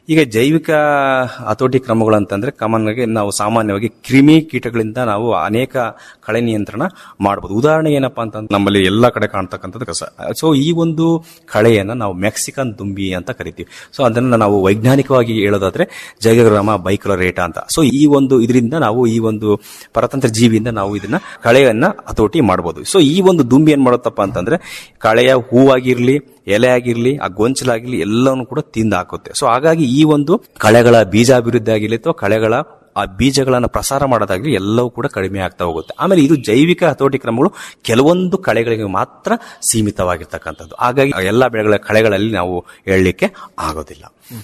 ಈಗ ಜೈವಿಕ ಹತೋಟಿ ಕ್ರಮಗಳು ಅಂತಂದ್ರೆ ಕಾಮನ್ ಆಗಿ ನಾವು ಸಾಮಾನ್ಯವಾಗಿ ಕ್ರಿಮಿ ಕೀಟಗಳಿಂದ ನಾವು ಅನೇಕ ಕಳೆ ನಿಯಂತ್ರಣ ಮಾಡಬಹುದು ಉದಾಹರಣೆ ಏನಪ್ಪಾ ಅಂತಂದ್ರೆ ನಮ್ಮಲ್ಲಿ ಎಲ್ಲ ಕಡೆ ಕಾಣ್ತಕ್ಕಂಥದ್ದು ಕಸ ಸೊ ಈ ಒಂದು ಕಳೆಯನ್ನ ನಾವು ಮೆಕ್ಸಿಕನ್ ದುಂಬಿ ಅಂತ ಕರಿತೀವಿ ಸೊ ಅದನ್ನ ನಾವು ವೈಜ್ಞಾನಿಕವಾಗಿ ಹೇಳೋದಾದ್ರೆ ಜೈಗಗ್ರಾಮ ಬೈಕ್ಲೋರೇಟ ಅಂತ ಸೊ ಈ ಒಂದು ಇದರಿಂದ ನಾವು ಈ ಒಂದು ಪರತಂತ್ರ ಜೀವಿಯಿಂದ ನಾವು ಇದನ್ನ ಕಳೆಯನ್ನ ಹತೋಟಿ ಮಾಡಬಹುದು ಸೊ ಈ ಒಂದು ದುಂಬಿ ಏನ್ ಮಾಡುತ್ತಪ್ಪ ಅಂತಂದ್ರೆ ಕಳೆಯ ಹೂವಾಗಿರ್ಲಿ ಎಲೆ ಆಗಿರ್ಲಿ ಆ ಗೊಂಚಲಾಗಿರ್ಲಿ ಎಲ್ಲವನ್ನು ಕೂಡ ತಿಂದು ಹಾಕುತ್ತೆ ಸೊ ಹಾಗಾಗಿ ಈ ಒಂದು ಕಳೆಗಳ ಬೀಜಾಭಿವೃದ್ಧಿ ಆಗಿರ್ಲಿ ಅಥವಾ ಕಳೆಗಳ ಆ ಬೀಜಗಳನ್ನ ಪ್ರಸಾರ ಮಾಡೋದಾಗ್ಲಿ ಎಲ್ಲವೂ ಕೂಡ ಕಡಿಮೆ ಆಗ್ತಾ ಹೋಗುತ್ತೆ ಆಮೇಲೆ ಇದು ಜೈವಿಕ ಹತೋಟಿ ಕ್ರಮಗಳು ಕೆಲವೊಂದು ಕಳೆಗಳಿಗೆ ಮಾತ್ರ ಸೀಮಿತವಾಗಿರ್ತಕ್ಕಂಥದ್ದು ಹಾಗಾಗಿ ಎಲ್ಲಾ ಬೆಳೆಗಳ ಕಳೆಗಳಲ್ಲಿ ನಾವು ಹೇಳಲಿಕ್ಕೆ ಆಗೋದಿಲ್ಲ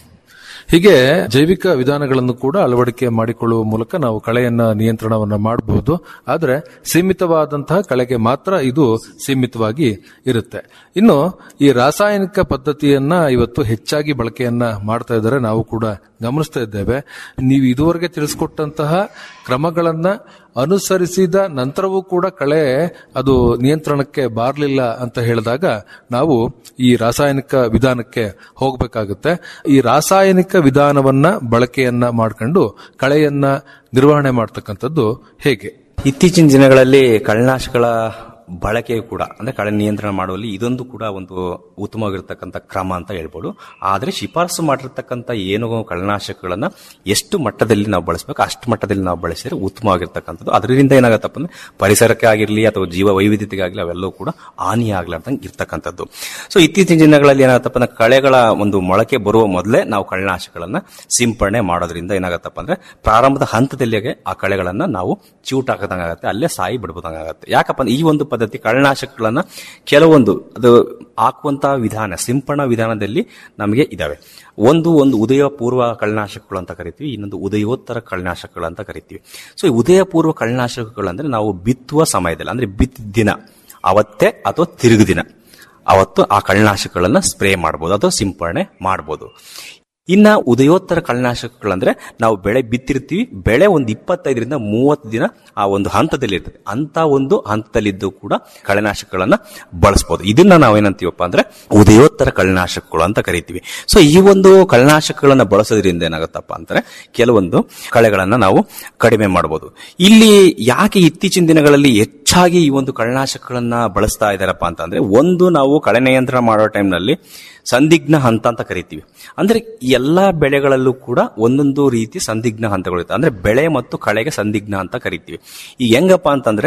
ಹೀಗೆ ಜೈವಿಕ ವಿಧಾನಗಳನ್ನು ಕೂಡ ಅಳವಡಿಕೆ ಮಾಡಿಕೊಳ್ಳುವ ಮೂಲಕ ನಾವು ಕಳೆಯನ್ನ ನಿಯಂತ್ರಣವನ್ನ ಮಾಡಬಹುದು ಆದರೆ ಸೀಮಿತವಾದಂತಹ ಕಳೆಗೆ ಮಾತ್ರ ಇದು ಸೀಮಿತವಾಗಿ ಇರುತ್ತೆ ಇನ್ನು ಈ ರಾಸಾಯನಿಕ ಪದ್ಧತಿಯನ್ನ ಇವತ್ತು ಹೆಚ್ಚಾಗಿ ಬಳಕೆಯನ್ನ ಮಾಡ್ತಾ ಇದ್ದಾರೆ ನಾವು ಕೂಡ ಗಮನಿಸ್ತಾ ಇದ್ದೇವೆ ನೀವು ಇದುವರೆಗೆ ತಿಳಿಸ್ಕೊಟ್ಟಂತಹ ಕ್ರಮಗಳನ್ನ ಅನುಸರಿಸಿದ ನಂತರವೂ ಕೂಡ ಕಳೆ ಅದು ನಿಯಂತ್ರಣಕ್ಕೆ ಬಾರ್ಲಿಲ್ಲ ಅಂತ ಹೇಳಿದಾಗ ನಾವು ಈ ರಾಸಾಯನಿಕ ವಿಧಾನಕ್ಕೆ ಹೋಗಬೇಕಾಗುತ್ತೆ ಈ ರಾಸಾಯನಿಕ ವಿಧಾನವನ್ನ ಬಳಕೆಯನ್ನ ಮಾಡ್ಕೊಂಡು ಕಳೆಯನ್ನ ನಿರ್ವಹಣೆ ಮಾಡ್ತಕ್ಕಂಥದ್ದು ಹೇಗೆ ಇತ್ತೀಚಿನ ದಿನಗಳಲ್ಲಿ ಕಳೆನಾಶಕಗಳ ಬಳಕೆ ಕೂಡ ಅಂದ್ರೆ ಕಳೆ ನಿಯಂತ್ರಣ ಮಾಡುವಲ್ಲಿ ಇದೊಂದು ಕೂಡ ಒಂದು ಉತ್ತಮವಾಗಿರ್ತಕ್ಕಂಥ ಕ್ರಮ ಅಂತ ಹೇಳ್ಬೋದು ಆದ್ರೆ ಶಿಫಾರಸು ಮಾಡಿರ್ತಕ್ಕಂಥ ಏನು ಕಳೆನಾಶಕಗಳನ್ನ ಎಷ್ಟು ಮಟ್ಟದಲ್ಲಿ ನಾವು ಬಳಸಬೇಕು ಅಷ್ಟು ಮಟ್ಟದಲ್ಲಿ ನಾವು ಬಳಸಿದ್ರೆ ಉತ್ತಮವಾಗಿರ್ತಕ್ಕಂಥದ್ದು ಅದರಿಂದ ಏನಾಗತ್ತಪ್ಪ ಅಂದ್ರೆ ಪರಿಸರಕ್ಕೆ ಆಗಿರ್ಲಿ ಅಥವಾ ಜೀವ ವೈವಿಧ್ಯತೆಗಾಗಲಿ ಅವೆಲ್ಲವೂ ಕೂಡ ಹಾನಿ ಆಗ್ಲಾರ್ದಂಗೆ ಇರ್ತಕ್ಕಂಥದ್ದು ಸೊ ಇತ್ತೀಚಿನ ದಿನಗಳಲ್ಲಿ ಏನಾಗತ್ತಪ್ಪ ಅಂದ್ರೆ ಕಳೆಗಳ ಒಂದು ಮೊಳಕೆ ಬರುವ ಮೊದಲೇ ನಾವು ಕಳೆನಾಶಕಗಳನ್ನ ಸಿಂಪಡಣೆ ಮಾಡೋದ್ರಿಂದ ಏನಾಗತ್ತಪ್ಪ ಅಂದ್ರೆ ಪ್ರಾರಂಭದ ಹಂತದಲ್ಲಿಗೆ ಆ ಕಳೆಗಳನ್ನ ನಾವು ಚೂಟ್ ಹಾಕದಂಗಾಗತ್ತೆ ಅಲ್ಲೇ ಸಾಯಿ ಬಿಡ್ಬೋದಂಗಾಗತ್ತೆ ಯಾಕಪ್ಪ ಅಂದ್ರೆ ಈ ಒಂದು ಪದ್ಧತಿ ಕಳೆನಾಶಕಗಳನ್ನ ಕೆಲವೊಂದು ಅದು ಹಾಕುವಂತಹ ವಿಧಾನ ಸಿಂಪಡಣಾ ವಿಧಾನದಲ್ಲಿ ನಮಗೆ ಇದಾವೆ ಒಂದು ಒಂದು ಉದಯ ಪೂರ್ವ ಕಳೆನಾಶಕಗಳು ಅಂತ ಕರಿತೀವಿ ಇನ್ನೊಂದು ಉದಯೋತ್ತರ ಕಳೆನಾಶಕಗಳು ಅಂತ ಕರಿತೀವಿ ಸೊ ಈ ಉದಯ ಪೂರ್ವ ಕಳೆನಾಶಕಗಳು ಅಂದ್ರೆ ನಾವು ಬಿತ್ತುವ ಸಮಯದಲ್ಲಿ ಅಂದ್ರೆ ಬಿತ್ತಿದ ದಿನ ಅವತ್ತೇ ಅಥವಾ ತಿರುಗು ದಿನ ಅವತ್ತು ಆ ಕಳೆನಾಶಕಗಳನ್ನ ಸ್ಪ್ರೇ ಮಾಡಬಹುದು ಅಥವಾ ಸಿಂಪಡಣೆ ಮಾಡಬಹುದು ಇನ್ನ ಉದಯೋತ್ತರ ಕಳೆನಾಶಕಗಳಂದ್ರೆ ನಾವು ಬೆಳೆ ಬಿತ್ತಿರ್ತೀವಿ ಬೆಳೆ ಒಂದು ಇಪ್ಪತ್ತೈದರಿಂದ ಮೂವತ್ತು ದಿನ ಆ ಒಂದು ಹಂತದಲ್ಲಿ ಇರ್ತದೆ ಅಂತ ಒಂದು ಹಂತದಲ್ಲಿದ್ದು ಕೂಡ ಕಳೆನಾಶಕಗಳನ್ನ ಬಳಸಬಹುದು ಇದನ್ನ ನಾವೇನಂತೀವಪ್ಪ ಅಂದ್ರೆ ಉದಯೋತ್ತರ ಕಳೆನಾಶಕಗಳು ಅಂತ ಕರಿತೀವಿ ಸೊ ಈ ಒಂದು ಕಳೆನಾಶಕಗಳನ್ನ ಬಳಸೋದ್ರಿಂದ ಏನಾಗುತ್ತಪ್ಪ ಅಂದ್ರೆ ಕೆಲವೊಂದು ಕಳೆಗಳನ್ನ ನಾವು ಕಡಿಮೆ ಮಾಡಬಹುದು ಇಲ್ಲಿ ಯಾಕೆ ಇತ್ತೀಚಿನ ದಿನಗಳಲ್ಲಿ ಹೆಚ್ಚಾಗಿ ಈ ಒಂದು ಕಳೆನಾಶಕಗಳನ್ನ ಬಳಸ್ತಾ ಇದಾರಪ್ಪ ಅಂತಂದ್ರೆ ಒಂದು ನಾವು ಕಳೆ ನಿಯಂತ್ರಣ ಮಾಡೋ ಟೈಮ್ನಲ್ಲಿ ಸಂದಿಗ್ಧ ಹಂತ ಅಂತ ಕರಿತೀವಿ ಅಂದ್ರೆ ಎಲ್ಲಾ ಬೆಳೆಗಳಲ್ಲೂ ಕೂಡ ಒಂದೊಂದು ರೀತಿ ಸಂದಿಗ್ಧ ಹಂತಗಳಿರುತ್ತೆ ಅಂದ್ರೆ ಬೆಳೆ ಮತ್ತು ಕಳೆಗೆ ಸಂದಿಗ್ಧ ಅಂತ ಕರಿತೀವಿ ಈಗ ಹೆಂಗಪ್ಪ ಅಂತಂದ್ರೆ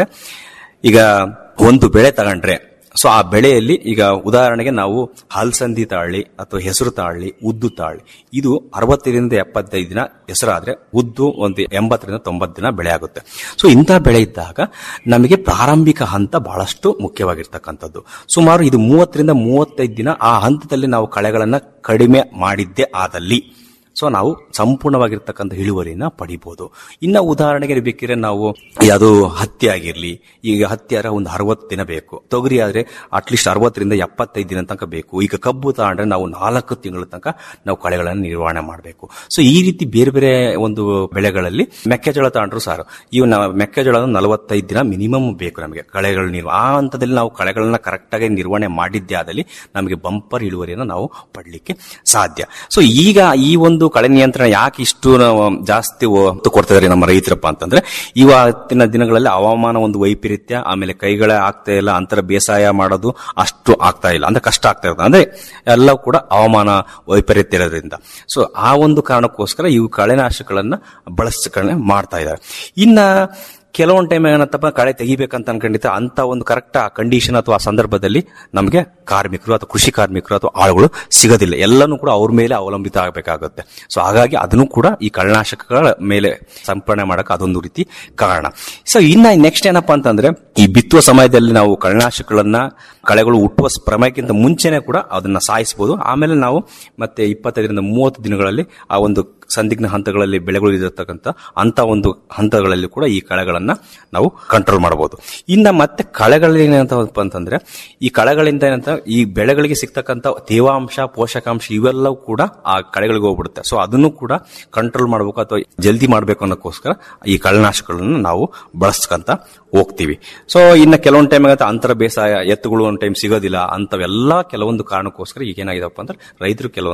ಈಗ ಒಂದು ಬೆಳೆ ತಗೊಂಡ್ರೆ ಸೊ ಆ ಬೆಳೆಯಲ್ಲಿ ಈಗ ಉದಾಹರಣೆಗೆ ನಾವು ಹಲ್ಸಂದಿ ತಾಳಿ ಅಥವಾ ಹೆಸರು ತಾಳಿ ಉದ್ದು ತಾಳಿ ಇದು ಅರವತ್ತರಿಂದ ಎಪ್ಪತ್ತೈದು ದಿನ ಹೆಸರಾದ್ರೆ ಉದ್ದು ಒಂದು ಎಂಬತ್ತರಿಂದ ತೊಂಬತ್ತು ದಿನ ಬೆಳೆ ಆಗುತ್ತೆ ಸೊ ಇಂಥ ಬೆಳೆ ಇದ್ದಾಗ ನಮಗೆ ಪ್ರಾರಂಭಿಕ ಹಂತ ಬಹಳಷ್ಟು ಮುಖ್ಯವಾಗಿರ್ತಕ್ಕಂಥದ್ದು ಸುಮಾರು ಇದು ಮೂವತ್ತರಿಂದ ಮೂವತ್ತೈದು ದಿನ ಆ ಹಂತದಲ್ಲಿ ನಾವು ಕಳೆಗಳನ್ನ ಕಡಿಮೆ ಮಾಡಿದ್ದೇ ಆದಲ್ಲಿ ಸೊ ನಾವು ಸಂಪೂರ್ಣವಾಗಿರ್ತಕ್ಕಂಥ ಇಳುವರಿನ ಪಡಿಬಹುದು ಇನ್ನ ಉದಾಹರಣೆಗೆ ಬೇಕಿದ್ರೆ ನಾವು ಯಾವುದು ಹತ್ತಿ ಆಗಿರ್ಲಿ ಈಗ ಹತ್ತಿ ಆದ್ರೆ ಒಂದು ಅರವತ್ತು ದಿನ ಬೇಕು ತೊಗರಿ ಆದ್ರೆ ಅಟ್ಲೀಸ್ಟ್ ಅರವತ್ತರಿಂದ ಎಪ್ಪತ್ತೈದು ದಿನ ತನಕ ಬೇಕು ಈಗ ಕಬ್ಬು ತಗೊಂಡ್ರೆ ನಾವು ನಾಲ್ಕು ತಿಂಗಳ ತನಕ ನಾವು ಕಳೆಗಳನ್ನು ನಿರ್ವಹಣೆ ಮಾಡಬೇಕು ಸೊ ಈ ರೀತಿ ಬೇರೆ ಬೇರೆ ಒಂದು ಬೆಳೆಗಳಲ್ಲಿ ಮೆಕ್ಕೆಜೋಳ ತಗೊಂಡ್ರು ಸಾರು ಇವು ನಾವು ಮೆಕ್ಕೆಜೋಳ ನಲವತ್ತೈದು ದಿನ ಮಿನಿಮಮ್ ಬೇಕು ನಮಗೆ ಕಳೆಗಳ ನಿರ್ವ ಆ ಹಂತದಲ್ಲಿ ನಾವು ಕಳೆಗಳನ್ನ ಕರೆಕ್ಟ್ ಆಗಿ ನಿರ್ವಹಣೆ ಮಾಡಿದ್ದೇ ಆದಲ್ಲಿ ನಮಗೆ ಬಂಪರ್ ಇಳುವರಿಯನ್ನು ನಾವು ಪಡಲಿಕ್ಕೆ ಸಾಧ್ಯ ಸೊ ಈಗ ಈ ಒಂದು ಕಳೆ ನಿಯಂತ್ರಣ ಯಾಕೆ ಇಷ್ಟು ನಾವು ಜಾಸ್ತಿ ಒತ್ತು ಕೊಡ್ತಿದ್ದಾರೆ ನಮ್ಮ ರೈತರಪ್ಪ ಅಂತಂದ್ರೆ ಇವತ್ತಿನ ದಿನಗಳಲ್ಲಿ ಹವಾಮಾನ ಒಂದು ವೈಪರೀತ್ಯ ಆಮೇಲೆ ಕೈಗಳೇ ಆಗ್ತಾ ಇಲ್ಲ ಅಂತರ ಬೇಸಾಯ ಮಾಡೋದು ಅಷ್ಟು ಆಗ್ತಾ ಇಲ್ಲ ಅಂದ್ರೆ ಕಷ್ಟ ಆಗ್ತಾ ಇರೋದು ಅಂದ್ರೆ ಎಲ್ಲ ಕೂಡ ಹವಾಮಾನ ವೈಪರೀತ್ಯ ಇರೋದ್ರಿಂದ ಸೊ ಆ ಒಂದು ಕಾರಣಕ್ಕೋಸ್ಕರ ಇವು ಕಳೆನಾಶಕಗಳನ್ನ ಬಳಸ್ಕೊಂಡೆ ಮಾಡ್ತಾ ಇದ್ದಾರೆ ಇನ್ನ ಕೆಲವೊಂದು ಟೈಮ್ ಏನತ್ತಪ್ಪ ಕಳೆ ತೆಗಿಬೇಕಂತ ಅನ್ಕೊಂಡಿದ್ದೆ ಅಂತ ಒಂದು ಕರೆಕ್ಟ್ ಆ ಕಂಡೀಷನ್ ಅಥವಾ ಆ ಸಂದರ್ಭದಲ್ಲಿ ನಮಗೆ ಕಾರ್ಮಿಕರು ಅಥವಾ ಕೃಷಿ ಕಾರ್ಮಿಕರು ಅಥವಾ ಆಳುಗಳು ಸಿಗೋದಿಲ್ಲ ಎಲ್ಲನೂ ಕೂಡ ಅವ್ರ ಮೇಲೆ ಅವಲಂಬಿತ ಆಗಬೇಕಾಗುತ್ತೆ ಸೊ ಹಾಗಾಗಿ ಅದನ್ನು ಕೂಡ ಈ ಕಳೆನಾಶಕಗಳ ಮೇಲೆ ಸಂಪರ್ಣೆ ಮಾಡಕ್ಕೆ ಅದೊಂದು ರೀತಿ ಕಾರಣ ಸೊ ಇನ್ನ ನೆಕ್ಸ್ಟ್ ಏನಪ್ಪಾ ಅಂತಂದ್ರೆ ಈ ಬಿತ್ತುವ ಸಮಯದಲ್ಲಿ ನಾವು ಕಳೆನಾಶಕಗಳನ್ನ ಕಳೆಗಳು ಹುಟ್ಟುವ ಪ್ರಮೇಯಕ್ಕಿಂತ ಮುಂಚೆನೆ ಕೂಡ ಅದನ್ನ ಸಾಯಿಸಬಹುದು ಆಮೇಲೆ ನಾವು ಮತ್ತೆ ಇಪ್ಪತ್ತೈದರಿಂದ ಮೂವತ್ತು ದಿನಗಳಲ್ಲಿ ಆ ಒಂದು ಸಂದಿಗ್ಧ ಹಂತಗಳಲ್ಲಿ ಬೆಳೆಗಳು ಇರತಕ್ಕಂಥ ಅಂತ ಒಂದು ಹಂತಗಳಲ್ಲಿ ಕೂಡ ಈ ಕಳೆಗಳನ್ನ ನಾವು ಕಂಟ್ರೋಲ್ ಮಾಡಬಹುದು ಇನ್ನ ಮತ್ತೆ ಕಳೆಗಳಲ್ಲಿ ಏನಂತಪ್ಪ ಅಂತಂದ್ರೆ ಈ ಕಳೆಗಳಿಂದ ಏನಂತ ಈ ಬೆಳೆಗಳಿಗೆ ಸಿಗ್ತಕ್ಕಂಥ ತೇವಾಂಶ ಪೋಷಕಾಂಶ ಇವೆಲ್ಲವೂ ಕೂಡ ಆ ಕಳೆಗಳಿಗೆ ಹೋಗ್ಬಿಡುತ್ತೆ ಸೊ ಅದನ್ನು ಕೂಡ ಕಂಟ್ರೋಲ್ ಮಾಡಬೇಕು ಅಥವಾ ಜಲ್ದಿ ಮಾಡಬೇಕು ಅನ್ನೋಕ್ಕೋಸ್ಕರ ಈ ಕಳೆನಾಶಕಗಳನ್ನು ನಾವು ಬಳಸ್ಕೊಂತ ಹೋಗ್ತೀವಿ ಸೊ ಇನ್ನ ಕೆಲವೊಂದು ಟೈಮ್ ಆಗತ್ತೆ ಅಂತರ ಬೇಸಾಯ ಎತ್ತುಗಳು ಒಂದು ಟೈಮ್ ಸಿಗೋದಿಲ್ಲ ಅಂತವೆಲ್ಲ ಕೆಲವೊಂದು ಕಾರಣಕ್ಕೋಸ್ಕರ ಈಗ ಏನಾಗಿದೆಪ್ಪ ಅಂದ್ರೆ ರೈತರು ಕೆಲವೊಂದು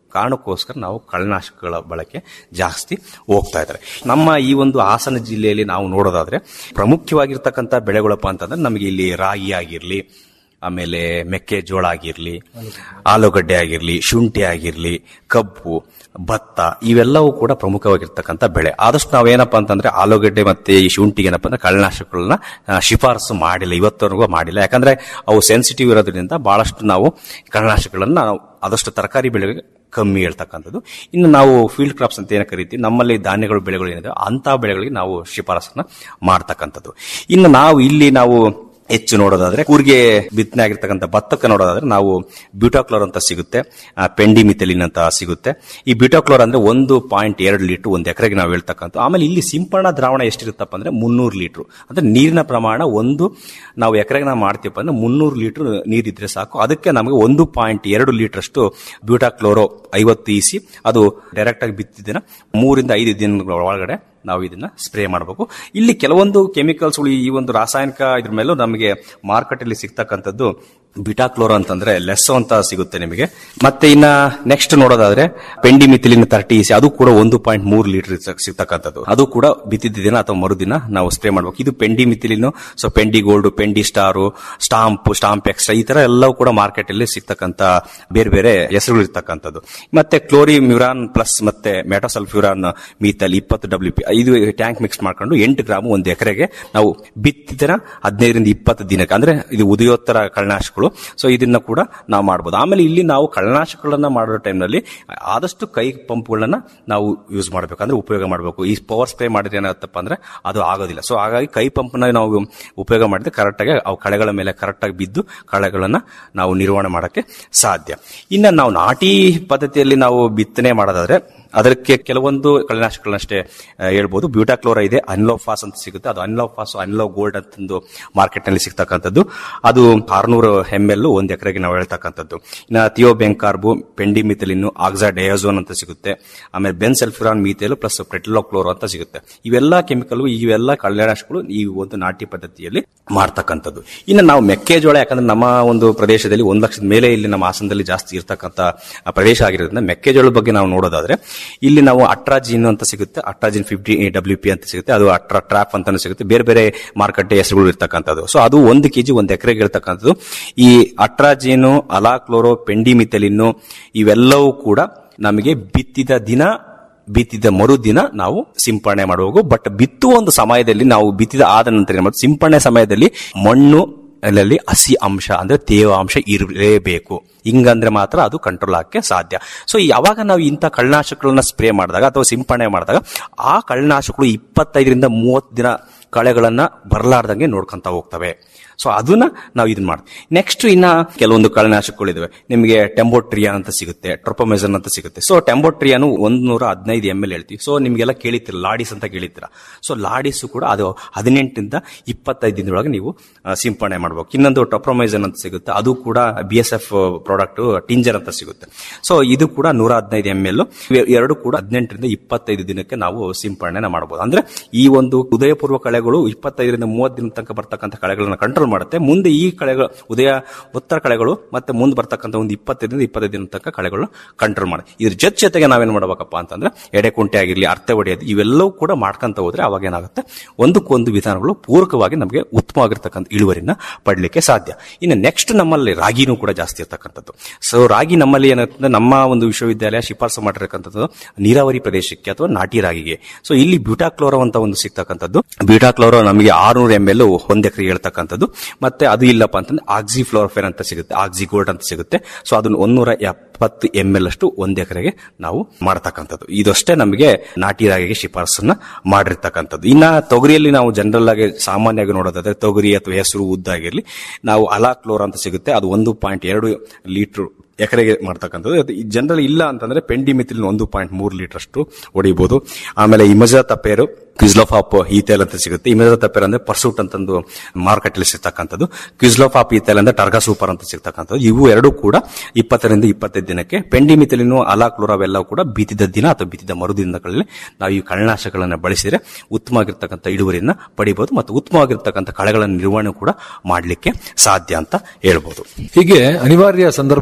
ಕಾರಣಕ್ಕೋಸ್ಕರ ನಾವು ಕಳೆನಾಶಕಗಳ ಬಳಕೆ ಜಾಸ್ತಿ ಹೋಗ್ತಾ ಇದ್ದಾರೆ ನಮ್ಮ ಈ ಒಂದು ಹಾಸನ ಜಿಲ್ಲೆಯಲ್ಲಿ ನಾವು ನೋಡೋದಾದ್ರೆ ಪ್ರಮುಖವಾಗಿರ್ತಕ್ಕಂಥ ಬೆಳೆಗಳಪ್ಪ ಅಂತಂದ್ರೆ ನಮಗೆ ಇಲ್ಲಿ ರಾಗಿ ಆಗಿರ್ಲಿ ಆಮೇಲೆ ಮೆಕ್ಕೆಜೋಳ ಆಗಿರ್ಲಿ ಆಲೂಗಡ್ಡೆ ಆಗಿರ್ಲಿ ಶುಂಠಿ ಆಗಿರ್ಲಿ ಕಬ್ಬು ಭತ್ತ ಇವೆಲ್ಲವೂ ಕೂಡ ಪ್ರಮುಖವಾಗಿರ್ತಕ್ಕಂಥ ಬೆಳೆ ಆದಷ್ಟು ನಾವೇನಪ್ಪ ಅಂತಂದ್ರೆ ಆಲೂಗಡ್ಡೆ ಮತ್ತೆ ಈ ಶುಂಠಿಗೆ ಏನಪ್ಪ ಅಂದ್ರೆ ಕಳೆನಾಶಕಗಳನ್ನ ಆ, ಶಿಫಾರಸು ಮಾಡಿಲ್ಲ ಇವತ್ತವರೆಗೂ ಮಾಡಿಲ್ಲ ಯಾಕಂದ್ರೆ ಅವು ಸೆನ್ಸಿಟಿವ್ ಇರೋದ್ರಿಂದ ಬಹಳಷ್ಟು ನಾವು ಕಳೆನಾಶಕಗಳನ್ನ ನಾವು ಆದಷ್ಟು ತರಕಾರಿ ಬೆಳೆಗೆ ಕಮ್ಮಿ ಹೇಳ್ತಕ್ಕಂಥದ್ದು ಇನ್ನು ನಾವು ಫೀಲ್ಡ್ ಕ್ರಾಪ್ಸ್ ಅಂತ ಏನ ಕರಿತೀವಿ ನಮ್ಮಲ್ಲಿ ಧಾನ್ಯಗಳು ಬೆಳೆಗಳು ಏನಿದೆ ಅಂತ ಬೆಳೆಗಳಿಗೆ ನಾವು ಶಿಫಾರಸನ್ನ ಮಾಡ್ತಕ್ಕಂಥದ್ದು ಇನ್ನು ನಾವು ಇಲ್ಲಿ ನಾವು ಹೆಚ್ಚು ನೋಡೋದಾದ್ರೆ ಕೂರ್ಗೆ ಬಿತ್ತನೆ ಆಗಿರ್ತಕ್ಕಂಥ ಭತ್ತಕ್ಕೆ ನೋಡೋದಾದ್ರೆ ನಾವು ಬ್ಯೂಟಾಕ್ಲೋರ್ ಅಂತ ಸಿಗುತ್ತೆ ಆ, ಪೆಂಡಿಮಿಥೆಲಿನ್ ಅಂತ ಸಿಗುತ್ತೆ ಈ ಬ್ಯೂಟಾಕ್ಲೋರ್ ಅಂದ್ರೆ ಒಂದು ಪಾಯಿಂಟ್ ಎರಡು ಲೀಟರ್ ಒಂದು ಎಕರೆಗೆ ನಾವು ಹೇಳ್ತಕ್ಕಂಥ ಆಮೇಲೆ ಇಲ್ಲಿ ಸಿಂಪರಣಾ ದ್ರಾವಣ ಎಷ್ಟಿರುತ್ತಪ್ಪ ಅಂದ್ರೆ ಮುನ್ನೂರು ಲೀಟರ್ ಅಂದ್ರೆ ನೀರಿನ ಪ್ರಮಾಣ ಒಂದು ನಾವು ಎಕರೆಗೆ ನಾವು ಮಾಡ್ತೀವಪ್ಪ ಅಂದ್ರೆ ಮುನ್ನೂರು ಲೀಟರ್ ನೀರಿದ್ರೆ ಸಾಕು ಅದಕ್ಕೆ ನಮಗೆ ಒಂದು ಪಾಯಿಂಟ್ ಎರಡು ಲೀಟರ್ ಅಷ್ಟು ಬ್ಯೂಟಾಕ್ಲೋರೋ ಐವತ್ತು ಇಸಿ ಅದು ಡೈರೆಕ್ಟ್ ಆಗಿ ಬಿತ್ತಿದಿನ ಮೂರಿಂದ ಐದು ದಿನಗಳ ಒಳಗಡೆ ನಾವು ಇದನ್ನ ಸ್ಪ್ರೇ ಮಾಡಬೇಕು ಇಲ್ಲಿ ಕೆಲವೊಂದು ಕೆಮಿಕಲ್ಸ್ಗಳು ಈ ಒಂದು ರಾಸಾಯನಿಕ ಇದ್ರ ಮೇಲೂ ನಮಗೆ ಮಾರ್ಕೆಟ್ ಅಲ್ಲಿ ಸಿಗ್ತಕ್ಕಂಥದ್ದು ಬಿಟಾಕ್ಲೋರ್ ಅಂತಂದ್ರೆ ಲೆಸ್ಸೋ ಅಂತ ಸಿಗುತ್ತೆ ನಿಮಗೆ ಮತ್ತೆ ಇನ್ನ ನೆಕ್ಸ್ಟ್ ನೋಡೋದಾದ್ರೆ ಪೆಂಡಿಮಿಥಿಲಿನ್ ತರ್ಟಿ ಸಿ ಅದು ಕೂಡ ಒಂದು ಪಾಯಿಂಟ್ ಮೂರು ಲೀಟರ್ ಸಿಗ್ತಕ್ಕಂಥದ್ದು ಅದು ಕೂಡ ಬಿತ್ತಿದ ದಿನ ಅಥವಾ ಮರುದಿನ ನಾವು ಸ್ಪ್ರೇ ಮಾಡಬೇಕು ಇದು pendimethalin so pendi gold pendi star stomp stomp extra ಈ ತರ ಎಲ್ಲವೂ ಕೂಡ ಮಾರ್ಕೆಟ್ ಅಲ್ಲಿ ಸಿಗ್ತಕ್ಕಂಥ ಬೇರೆ ಬೇರೆ ಹೆಸರುಗಳು ಇರ್ತಕ್ಕಂಥದ್ದು ಮತ್ತೆ ಕ್ಲೋರಿ ಮ್ಯೂರಾನ್ ಪ್ಲಸ್ ಮತ್ತೆ ಮೆಟೋಸಲ್ಫ್ಯೂರಾನ್ ಮೀತಲ್ ಇಪ್ಪತ್ತು ಡಬ್ಲ್ಯೂ ಪಿ ಐದು ಟ್ಯಾಂಕ್ ಮಿಕ್ಸ್ ಮಾಡ್ಕೊಂಡು ಎಂಟು ಗ್ರಾಮ್ ಒಂದು ಎಕರೆಗೆ ನಾವು ಬಿತ್ತಿದ ಹದಿನೈದರಿಂದ ಇಪ್ಪತ್ತು ದಿನಕ್ಕೆ ಅಂದ್ರೆ ಇದು ಉದಯೋತ್ತರ ಕಳೆನಾಶಕಗಳು ಸೊ ಇದನ್ನ ಕೂಡ ನಾವು ಮಾಡಬಹುದು ಆಮೇಲೆ ಇಲ್ಲಿ ನಾವು ಕಳೆನಾಶಕಗಳನ್ನ ಮಾಡೋ ಟೈಮ್ನಲ್ಲಿ ಆದಷ್ಟು ಕೈ ಪಂಪ್ಗಳನ್ನ ನಾವು ಯೂಸ್ ಮಾಡಬೇಕು ಅಂದ್ರೆ ಉಪಯೋಗ ಮಾಡಬೇಕು ಈ ಪವರ್ ಸ್ಪ್ರೇ ಮಾಡಿದ್ರೆ ಏನಾಗುತ್ತಪ್ಪ ಅಂದ್ರೆ ಅದು ಆಗೋದಿಲ್ಲ ಸೊ ಹಾಗಾಗಿ ಕೈ ಪಂಪ್ನ ನಾವು ಉಪಯೋಗ ಮಾಡಿದ್ರೆ ಕರೆಕ್ಟಾಗಿ ಅವು ಕಳೆಗಳ ಮೇಲೆ ಕರೆಕ್ಟಾಗಿ ಬಿದ್ದು ಕಳೆಗಳನ್ನ ನಾವು ನಿರ್ವಹಣೆ ಮಾಡೋಕ್ಕೆ ಸಾಧ್ಯ ಇನ್ನು ನಾವು ನಾಟಿ ಪದ್ಧತಿಯಲ್ಲಿ ನಾವು ಬಿತ್ತನೆ ಮಾಡೋದಾದ್ರೆ ಅದಕ್ಕೆ ಕೆಲವೊಂದು ಕಳೆನಾಶಕಗಳನ್ನಷ್ಟೇ ಆ, ಹೇಳ್ಬೋದು ಬ್ಯೂಟಾಕ್ಲೋರ ಇದೆ ಅನ್ಲೋಫಾಸ್ ಅಂತ ಸಿಗುತ್ತೆ ಅದು ಅನ್ಲೋಫಾಸ್ ಅನ್ಲೋ ಗೋಲ್ಡ್ ಅಂತಂದು ಮಾರ್ಕೆಟ್ ನಲ್ಲಿ ಸಿಗ್ತಕ್ಕಂಥದ್ದು ಅದು ಆರ್ನೂರು ಎಂ ಎಲ್ ಒಂದು ಎಕರೆಗೆ ನಾವು ಹೇಳ್ತಕ್ಕಂಥದ್ದು ಇನ್ನು ಥಿಯೋಬೆಂಕಾರ್ಬು ಪೆಂಡಿಮಿಥಲಿನ್ ಆಕ್ಸಾ ಡಯಾಜೋನ್ ಅಂತ ಸಿಗುತ್ತೆ ಆಮೇಲೆ ಬೆನ್ ಸಲ್ಫ್ಯೂರಾನ್ ಮೀಥೇಲ್ ಪ್ಲಸ್ ಪ್ರೆಟಿಲೋಕ್ಲೋರೋ ಅಂತ ಸಿಗುತ್ತೆ ಇವೆಲ್ಲ ಕೆಮಿಕಲ್ ಇವೆಲ್ಲ ಕಳೆನಾಶಕಗಳು ಈ ಒಂದು ನಾಟಿ ಪದ್ಧತಿಯಲ್ಲಿ ಮಾಡ್ತಕ್ಕಂಥದ್ದು ಇನ್ನು ನಾವು ಮೆಕ್ಕೆಜೋಳ ಯಾಕಂದ್ರೆ ನಮ್ಮ ಒಂದು ಪ್ರದೇಶದಲ್ಲಿ ಒಂದು ಲಕ್ಷದ ಮೇಲೆ ಇಲ್ಲಿ ನಮ್ಮ ಹಾಸನದಲ್ಲಿ ಜಾಸ್ತಿ ಇರ್ತಕ್ಕಂಥ ಆ, ಪ್ರದೇಶ ಆಗಿರೋದ್ರಿಂದ ಮೆಕ್ಕೆಜೋಳದ ಬಗ್ಗೆ ನಾವು ನೋಡೋದಾದ್ರೆ ಇಲ್ಲಿ ನಾವು ಅಟ್ರಾಜಿನ್ ಅಂತ ಸಿಗುತ್ತೆ ಅಟ್ರಾಜಿನ್ ಫಿಫ್ಟಿ ಡಬ್ಲ್ಯೂ ಪಿ ಅಂತ ಸಿಗುತ್ತೆ ಅದು ಅಟ್ರಾ ಟ್ರಾಪ್ ಅಂತಾನು ಸಿಗುತ್ತೆ ಬೇರೆ ಬೇರೆ ಮಾರುಕಟ್ಟೆ ಹೆಸರುಗಳು ಇರ್ತಕ್ಕಂಥದ್ದು ಸೊ ಅದು ಒಂದು ಕೆಜಿ ಒಂದು ಎಕರೆಗೆ ಇರ್ತಕ್ಕಂಥದ್ದು ಈ ಅಟ್ರಾಜಿನು ಅಲಾಕ್ಲೋರೋ ಪೆಂಡಿಮಿಥೆಲಿನ್ನು ಇವೆಲ್ಲವೂ ಕೂಡ ನಮಗೆ ಬಿತ್ತಿದ ದಿನ ಬಿತ್ತಿದ ಮರುದಿನ ನಾವು ಸಿಂಪರಣೆ ಮಾಡಬೇಕು ಬಟ್ ಬಿತ್ತುವ ಒಂದು ಸಮಯದಲ್ಲಿ ನಾವು ಬಿತ್ತಿದ ಆದ ನಂತರ ಏನ್ ಮಾಡ್ತೀವಿ? ಸಿಂಪರಣೆ ಸಮಯದಲ್ಲಿ ಮಣ್ಣು ಅಲ್ಲಲ್ಲಿ ಹಸಿ ಅಂಶ ಅಂದ್ರೆ ತೇವಾಂಶ ಇರಲೇಬೇಕು ಹಿಂಗಂದ್ರೆ ಮಾತ್ರ ಅದು ಕಂಟ್ರೋಲ್ ಆಗಕ್ಕೆ ಸಾಧ್ಯ ಸೊ ಯಾವಾಗ ನಾವು ಇಂಥ ಕಳೆನಾಶಕಗಳನ್ನ ಸ್ಪ್ರೇ ಮಾಡಿದಾಗ ಅಥವಾ ಸಿಂಪರಣೆ ಮಾಡಿದಾಗ ಆ ಕಳೆನಾಶಕಗಳು ಇಪ್ಪತ್ತೈದರಿಂದ ಮೂವತ್ತು ದಿನ ಕಳೆಗಳನ್ನ ಬರಲಾರ್ದಂಗೆ ನೋಡ್ಕೊಂತ ಹೋಗ್ತವೆ ಸೊ ಅದನ್ನ ನಾವು ಇದನ್ನ ಮಾಡ್ತೀವಿ ನೆಕ್ಸ್ಟ್ ಇನ್ನ ಕೆಲವೊಂದು ಕಳೆನಾಶಕಗಳಿದಾವೆ ನಿಮಗೆ ಟೆಂಬೋಟ್ರಿಯಾ ಅಂತ ಸಿಗುತ್ತೆ ಟ್ರೊಪೊಮೆಸನ್ ಅಂತ ಸಿಗುತ್ತೆ ಸೊ ಟೆಂಬೋಟ್ರಿಯಾನು ಒಂದ್ ನೂರ ಹದಿನೈದು ಎಮ್ ಎಲ್ ಹೇಳ್ತೀವಿ ಸೊ ನಿಮ್ಗೆಲ್ಲ ಕೇಳಿತೀರ ಲಾಡಿಸ್ ಅಂತ ಕೇಳಿತೀರ ಸೊ ಲಾಡಿಸ್ ಕೂಡ ಅದು ಹದಿನೆಂಟರಿಂದ ಇಪ್ಪತ್ತೈದು ದಿನದೊಳಗೆ ನೀವು ಆ, ಸಿಂಪರಣೆ ಮಾಡಬೇಕು ಇನ್ನೊಂದು ಟೊಪ್ರೊಮೈಸನ್ ಅಂತ ಸಿಗುತ್ತೆ ಅದು ಕೂಡ B S F product Tynzer ಅಂತ ಸಿಗುತ್ತೆ ಸೊ ಇದು ಕೂಡ ನೂರ ಹದಿನೈದು ಎಮ್ ಎಲ್ ಎರಡು ಕೂಡ ಹದಿನೆಂಟರಿಂದ ಇಪ್ಪತ್ತೈದು ದಿನಕ್ಕೆ ನಾವು ಸಿಂಪರಣೆ ಮಾಡಬಹುದು ಅಂದ್ರೆ ಈ ಒಂದು ಉದಯಪೂರ್ವ ಕಳೆಗಳು ಇಪ್ಪತ್ತೈದರಿಂದ ಮೂವತ್ತು ದಿನ ತನಕ ಬರ್ತಕ್ಕಂಥ ಕಳೆಗಳನ್ನ ಕಂಟ್ರೋಲ್ ಮಾಡುತ್ತೆ ಮುಂದೆ ಈ ಕಳೆಗಳು ಉದಯ ಉತ್ತರ ಕಳೆಗಳು ಮತ್ತೆ ಮುಂದೆ ಬರ್ತಕ್ಕಂಥ ಒಂದು ಇಪ್ಪತ್ತೈದರಿಂದ ಇಪ್ಪತ್ತೈದು ದಿನ ತನಕ ಕಳೆಗಳನ್ನ ಕಂಟ್ರೋಲ್ ಮಾಡುತ್ತೆ ಇದ್ರ ಜೊತೆ ಜೊತೆಗೆ ನಾವೇನ್ ಮಾಡಬೇಕಪ್ಪ ಅಂತಂದ್ರೆ ಎಡೆಕುಂಟೆ ಆಗಿರ್ಲಿ ಅರ್ಥ ಹೊಡೆಯೋದು ಇವೆಲ್ಲವೂ ಕೂಡ ಮಾಡ್ಕೊಂತ ಹೋದ್ರೆ ಅವಾಗ ಏನಾಗುತ್ತೆ ಒಂದಕ್ಕೊಂದು ವಿಧಾನಗಳು ಪೂರಕವಾಗಿ ನಮಗೆ ಉತ್ತಮವಾಗಿರ್ತಕ್ಕಂಥ ಇಳುವರಿನ ಪಡಲಿಕ್ಕೆ ಸಾಧ್ಯ ಇನ್ನು ನೆಕ್ಸ್ಟ್ ನಮ್ಮಲ್ಲಿ ರಾಗಿನೂ ಕೂಡ ಜಾಸ್ತಿ ಇರ್ತಕ್ಕಂಥದ್ದು ಸೊ ರಾಗಿ ನಮ್ಮಲ್ಲಿ ಏನಾಗ್ತದೆ ನಮ್ಮ ಒಂದು ವಿಶ್ವವಿದ್ಯಾಲಯ ಶಿಫಾರಸು ಮಾಡಿರ್ತಕ್ಕಂಥದ್ದು ನೀರಾವರಿ ಪ್ರದೇಶಕ್ಕೆ ಅಥವಾ ನಾಟಿ ರಾಗಿಗೆ ಸೊ ಇಲ್ಲಿ ಬ್ಯೂಟಾಕ್ಲೋರೋ ಅಂತ ಒಂದು ಸಿಗ್ತಕ್ಕಂಥದ್ದು ಬ್ಯೂಟಾಕ್ಲೋರೋ ನಮಗೆ ಆರ್ನೂರು ಎಂ ಎಲ್ ಒಂದ್ ಎಕರೆ ಹೇಳ್ತಕ್ಕಂಥದ್ದು ಮತ್ತೆ ಅದು ಇಲ್ಲಪ್ಪ ಅಂತಂದ್ರೆ ಆಕ್ಸಿ ಫ್ಲೋರ್ಫೇನ್ ಅಂತ ಸಿಗುತ್ತೆ ಆಕ್ಸಿ ಗೋಲ್ಡ್ ಅಂತ ಸಿಗುತ್ತೆ ಸೊ ಅದನ್ನ ಒಂದೂರ ಎಪ್ಪತ್ತು ಎಂ ಎಲ್ ಅಷ್ಟು ಒಂದ್ ಎಕರೆಗೆ ನಾವು ಮಾಡತಕ್ಕಂಥದ್ದು ಇದಷ್ಟೇ ನಮಗೆ ನಾಟಿ ರಾಗಿಗೆ ಶಿಫಾರಸನ್ನ ಮಾಡಿರ್ತಕ್ಕಂಥದ್ದು ಇನ್ನ ತೊಗರಿಯಲ್ಲಿ ನಾವು ಜನರಲ್ ಆಗಿ ಸಾಮಾನ್ಯವಾಗಿ ನೋಡೋದಾದ್ರೆ ತೊಗರಿ ಅಥವಾ ಹೆಸರು ಉದ್ದಾಗಿರ್ಲಿ ನಾವು ಅಲಾಕ್ಲೋರ್ ಅಂತ ಸಿಗುತ್ತೆ ಅದು ಒಂದು ಪಾಯಿಂಟ್ ಎರಡು ಲೀಟರ್ ಎಕರೆಗೆ ಮಾಡ್ತಕ್ಕಂಥದ್ದು ಜನರಲ್ ಇಲ್ಲ ಅಂತಂದ್ರೆ ಪೆಂಡಿಮಿಥಿಲಿನ್ ಒಂದು ಪಾಯಿಂಟ್ ಮೂರು ಲೀಟರ್ ಅಷ್ಟು ಹೊಡಿಬಹುದು ಆಮೇಲೆ ಇಮಜಾ ತಪ್ಪೇರು ಕ್ವಿಸ್ಲೋಫಾಪ್ ಈತೇಲ್ ಅಂತ ಸಿಗುತ್ತೆ ಇಮಜಾ ತಪ್ಪೇರ್ ಅಂದ್ರೆ ಪರ್ಸೂಟ್ ಅಂತಂದು ಮಾರ್ಕೆಟ್ ಅಲ್ಲಿ ಸಿಗ್ತಕ್ಕಂಥದ್ದು ಕ್ವಿಸ್ಲೋಫಾಪ್ ಈತೇಲ್ ಅಂದ್ರೆ ಟರ್ಗಾ ಸೂಪರ್ ಅಂತ ಸಿಗ್ತಕ್ಕಂಥದ್ದು ಇವು ಎರಡು ಕೂಡ ಇಪ್ಪತ್ತರಿಂದ ಇಪ್ಪತ್ತೈದು ದಿನಕ್ಕೆ ಪೆಂಡಿಮಿಥಿಲಿನು ಅಲಾಕ್ಲೋರ್ ಅವೆಲ್ಲವೂ ಕೂಡ ಬಿತ್ತಿದ ದಿನ ಅಥವಾ ಬಿತ್ತಿದ ಮರುದಿನಗಳಲ್ಲಿ ನಾವು ಈ ಕಳೆನಾಶಕಗಳನ್ನ ಬಳಸಿದ್ರೆ ಉತ್ತಮವಾಗಿರ್ತಕ್ಕಂಥ ಇಳುವರಿಯನ್ನ ಪಡಿಬಹುದು ಮತ್ತು ಉತ್ತಮವಾಗಿರ್ತಕ್ಕಂಥ ಕಳೆಗಳ ನಿರ್ವಹಣೆ ಕೂಡ ಮಾಡಲಿಕ್ಕೆ ಸಾಧ್ಯ ಅಂತ ಹೇಳ್ಬೋದು ಹೀಗೆ ಅನಿವಾರ್ಯ ಸಂದರ್ಭಗಳಲ್ಲಿ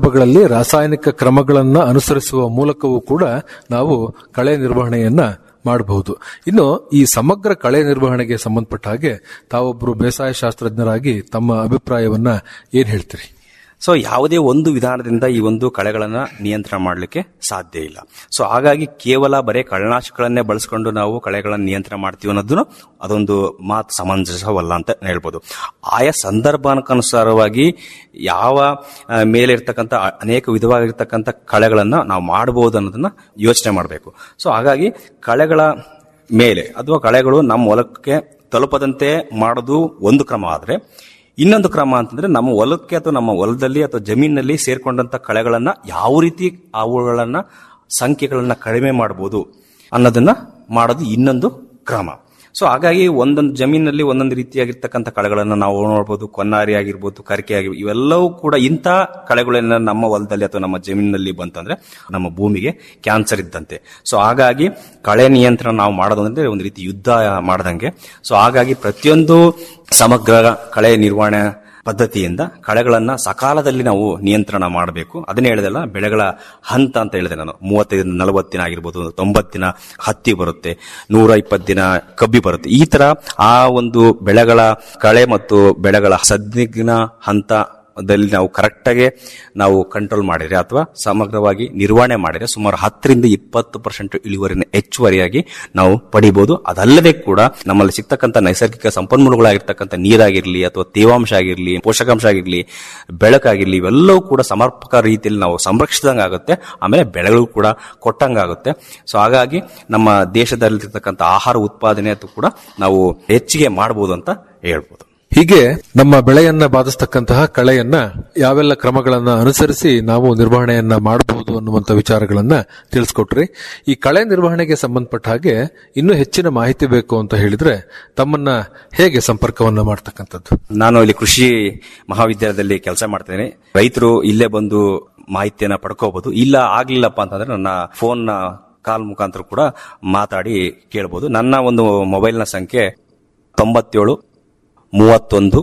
ರಾಸಾಯನಿಕ ಕ್ರಮಗಳನ್ನ ಅನುಸರಿಸುವ ಮೂಲಕವೂ ಕೂಡ ನಾವು ಕಳೆ ನಿರ್ವಹಣೆಯನ್ನ ಮಾಡಬಹುದು ಇನ್ನು ಈ ಸಮಗ್ರ ಕಳೆ ನಿರ್ವಹಣೆಗೆ ಸಂಬಂಧಪಟ್ಟ ಹಾಗೆ ತಾವೊಬ್ಬರು ಬೇಸಾಯ ಶಾಸ್ತ್ರಜ್ಞರಾಗಿ ತಮ್ಮ ಅಭಿಪ್ರಾಯವನ್ನ ಏನ್ ಹೇಳ್ತೀರಿ ಸೊ ಯಾವುದೇ ಒಂದು ವಿಧಾನದಿಂದ ಈ ಒಂದು ಕಳೆಗಳನ್ನ ನಿಯಂತ್ರಣ ಮಾಡಲಿಕ್ಕೆ ಸಾಧ್ಯ ಇಲ್ಲ ಸೊ ಹಾಗಾಗಿ ಕೇವಲ ಬರೇ ಕಳೆನಾಶಕಗಳನ್ನೇ ಬಳಸ್ಕೊಂಡು ನಾವು ಕಳೆಗಳನ್ನ ನಿಯಂತ್ರಣ ಮಾಡ್ತೀವಿ ಅನ್ನೋದನ್ನು ಅದೊಂದು ಮಾತು ಸಮಂಜಸವಲ್ಲ ಅಂತ ಹೇಳ್ಬೋದು ಆಯಾ ಸಂದರ್ಭಾನುಸಾರವಾಗಿ ಯಾವ ಆ, ಮೇಲೆ ಇರ್ತಕ್ಕಂಥ ಅನೇಕ ವಿಧವಾಗಿರ್ತಕ್ಕಂಥ ಕಳೆಗಳನ್ನ ನಾವು ಮಾಡಬಹುದು ಅನ್ನೋದನ್ನ ಯೋಚನೆ ಮಾಡಬೇಕು ಸೊ ಹಾಗಾಗಿ ಕಳೆಗಳ ಮೇಲೆ ಅಥವಾ ಕಳೆಗಳು ನಮ್ಮ ಹೊಲಕ್ಕೆ ತಲುಪದಂತೆ ಮಾಡೋದು ಒಂದು ಕ್ರಮ ಆದ್ರೆ ಇನ್ನೊಂದು ಕ್ರಮ ಅಂತಂದ್ರೆ ನಮ್ಮ ಹೊಲಕ್ಕೆ ಅಥವಾ ನಮ್ಮ ಹೊಲದಲ್ಲಿ ಅಥವಾ ಜಮೀನಿನಲ್ಲಿ ಸೇರ್ಕೊಂಡಂತ ಕಳೆಗಳನ್ನ ಯಾವ ರೀತಿ ಅವುಗಳನ್ನ ಸಂಖ್ಯೆಗಳನ್ನ ಕಡಿಮೆ ಮಾಡಬಹುದು ಅನ್ನೋದನ್ನ ಮಾಡೋದು ಇನ್ನೊಂದು ಕ್ರಮ ಸೊ ಹಾಗಾಗಿ ಒಂದೊಂದು ಜಮೀನಲ್ಲಿ ಒಂದೊಂದು ರೀತಿಯಾಗಿರ್ತಕ್ಕಂಥ ಕಳೆಗಳನ್ನ ನಾವು ನೋಡ್ಬೋದು ಕೊನ್ನಾರಿ ಆಗಿರ್ಬೋದು ಕರಿಕೆ ಆಗಿರ್ಬೋದು ಇವೆಲ್ಲವೂ ಕೂಡ ಇಂಥ ಕಳೆಗಳನ್ನ ನಮ್ಮ ಹೊಲದಲ್ಲಿ ಅಥವಾ ನಮ್ಮ ಜಮೀನಿನಲ್ಲಿ ಬಂತಂದ್ರೆ ನಮ್ಮ ಭೂಮಿಗೆ ಕ್ಯಾನ್ಸರ್ ಇದ್ದಂತೆ ಸೊ ಹಾಗಾಗಿ ಕಳೆ ನಿಯಂತ್ರಣ ನಾವು ಮಾಡೋದು ಅಂದ್ರೆ ಒಂದು ರೀತಿ ಯುದ್ಧ ಮಾಡ್ದಂಗೆ ಸೊ ಹಾಗಾಗಿ ಪ್ರತಿಯೊಂದು ಸಮಗ್ರ ಕಳೆ ನಿರ್ವಹಣೆ ಪದ್ಧತಿಯಿಂದ ಕಳೆಗಳನ್ನ ಸಕಾಲದಲ್ಲಿ ನಾವು ನಿಯಂತ್ರಣ ಮಾಡಬೇಕು ಅದನ್ನೇ ಹೇಳಿದಲ್ಲ ಬೆಳೆಗಳ ಹಂತ ಅಂತ ಹೇಳಿದೆ ನಾನು ಮೂವತ್ತೈದು ನಲವತ್ತು ದಿನ ಆಗಿರ್ಬೋದು ತೊಂಬತ್ತು ದಿನ ಹತ್ತಿ ಬರುತ್ತೆ ನೂರ ಇಪ್ಪತ್ತು ದಿನ ಕಬ್ಬಿ ಬರುತ್ತೆ ಈ ತರ ಆ ಒಂದು ಬೆಳೆಗಳ ಕಳೆ ಮತ್ತು ಬೆಳೆಗಳ ಸದ್ವಿಗ್ನ ಹಂತ ದಲ್ಲಿ ನಾವು ಕರೆಕ್ಟಾಗಿ ನಾವು ಕಂಟ್ರೋಲ್ ಮಾಡಿದ್ರೆ ಅಥವಾ ಸಮಗ್ರವಾಗಿ ನಿರ್ವಹಣೆ ಮಾಡಿದ್ರೆ ಸುಮಾರು ಹತ್ತರಿಂದ ಇಪ್ಪತ್ತು ಪರ್ಸೆಂಟ್ ಇಳುವರಿನ ಹೆಚ್ಚುವರಿಯಾಗಿ ನಾವು ಪಡಿಬಹುದು ಅದಲ್ಲದೆ ಕೂಡ ನಮ್ಮಲ್ಲಿ ಸಿಗ್ತಕ್ಕಂಥ ನೈಸರ್ಗಿಕ ಸಂಪನ್ಮೂಲಗಳಾಗಿರ್ತಕ್ಕಂಥ ನೀರಾಗಿರ್ಲಿ ಅಥವಾ ತೇವಾಂಶ ಆಗಿರ್ಲಿ ಪೋಷಕಾಂಶ ಆಗಿರ್ಲಿ ಬೆಳಕಾಗಿರ್ಲಿ ಇವೆಲ್ಲವೂ ಕೂಡ ಸಮರ್ಪಕ ರೀತಿಯಲ್ಲಿ ನಾವು ಸಂರಕ್ಷಿಸಿದಂಗೆ ಆಗುತ್ತೆ ಆಮೇಲೆ ಬೆಳೆಗಳು ಕೂಡ ಕೊಟ್ಟಂಗಾಗುತ್ತೆ ಸೊ ಹಾಗಾಗಿ ನಮ್ಮ ದೇಶದಲ್ಲಿರ್ತಕ್ಕಂಥ ಆಹಾರ ಉತ್ಪಾದನೆ ಅದು ಕೂಡ ನಾವು ಹೆಚ್ಚಿಗೆ ಮಾಡಬಹುದು ಅಂತ ಹೇಳ್ಬೋದು ಹೀಗೆ ನಮ್ಮ ಬೆಳೆಯನ್ನ ಬಾಧಿಸ್ತಕ್ಕಂತಹ ಕಳೆಯನ್ನ ಯಾವೆಲ್ಲ ಕ್ರಮಗಳನ್ನ ಅನುಸರಿಸಿ ನಾವು ನಿರ್ವಹಣೆಯನ್ನ ಮಾಡಬಹುದು ಅನ್ನುವಂತ ವಿಚಾರಗಳನ್ನ ತಿಳಿಸ್ಕೊಟ್ರಿ ಈ ಕಳೆ ನಿರ್ವಹಣೆಗೆ ಸಂಬಂಧಪಟ್ಟ ಹಾಗೆ ಇನ್ನೂ ಹೆಚ್ಚಿನ ಮಾಹಿತಿ ಬೇಕು ಅಂತ ಹೇಳಿದ್ರೆ ತಮ್ಮನ್ನ ಹೇಗೆ ಸಂಪರ್ಕವನ್ನ ಮಾಡ್ತಕ್ಕಂಥದ್ದು ನಾನು ಇಲ್ಲಿ ಕೃಷಿ ಮಹಾವಿದ್ಯಾಲಯದಲ್ಲಿ ಕೆಲಸ ಮಾಡ್ತೇನೆ ರೈತರು ಇಲ್ಲೇ ಬಂದು ಮಾಹಿತಿಯನ್ನ ಪಡ್ಕೋಬಹುದು ಇಲ್ಲ ಆಗ್ಲಿಲ್ಲಪ್ಪ ಅಂತಂದ್ರೆ ನನ್ನ ಫೋನ್ ಕಾಲ್ ಮುಖಾಂತರ ಕೂಡ ಮಾತಾಡಿ ಕೇಳಬಹುದು ನನ್ನ ಒಂದು ಮೊಬೈಲ್ನ ಸಂಖ್ಯೆ ತೊಂಬತ್ತೇಳು ಮೂವತ್ತೊಂದು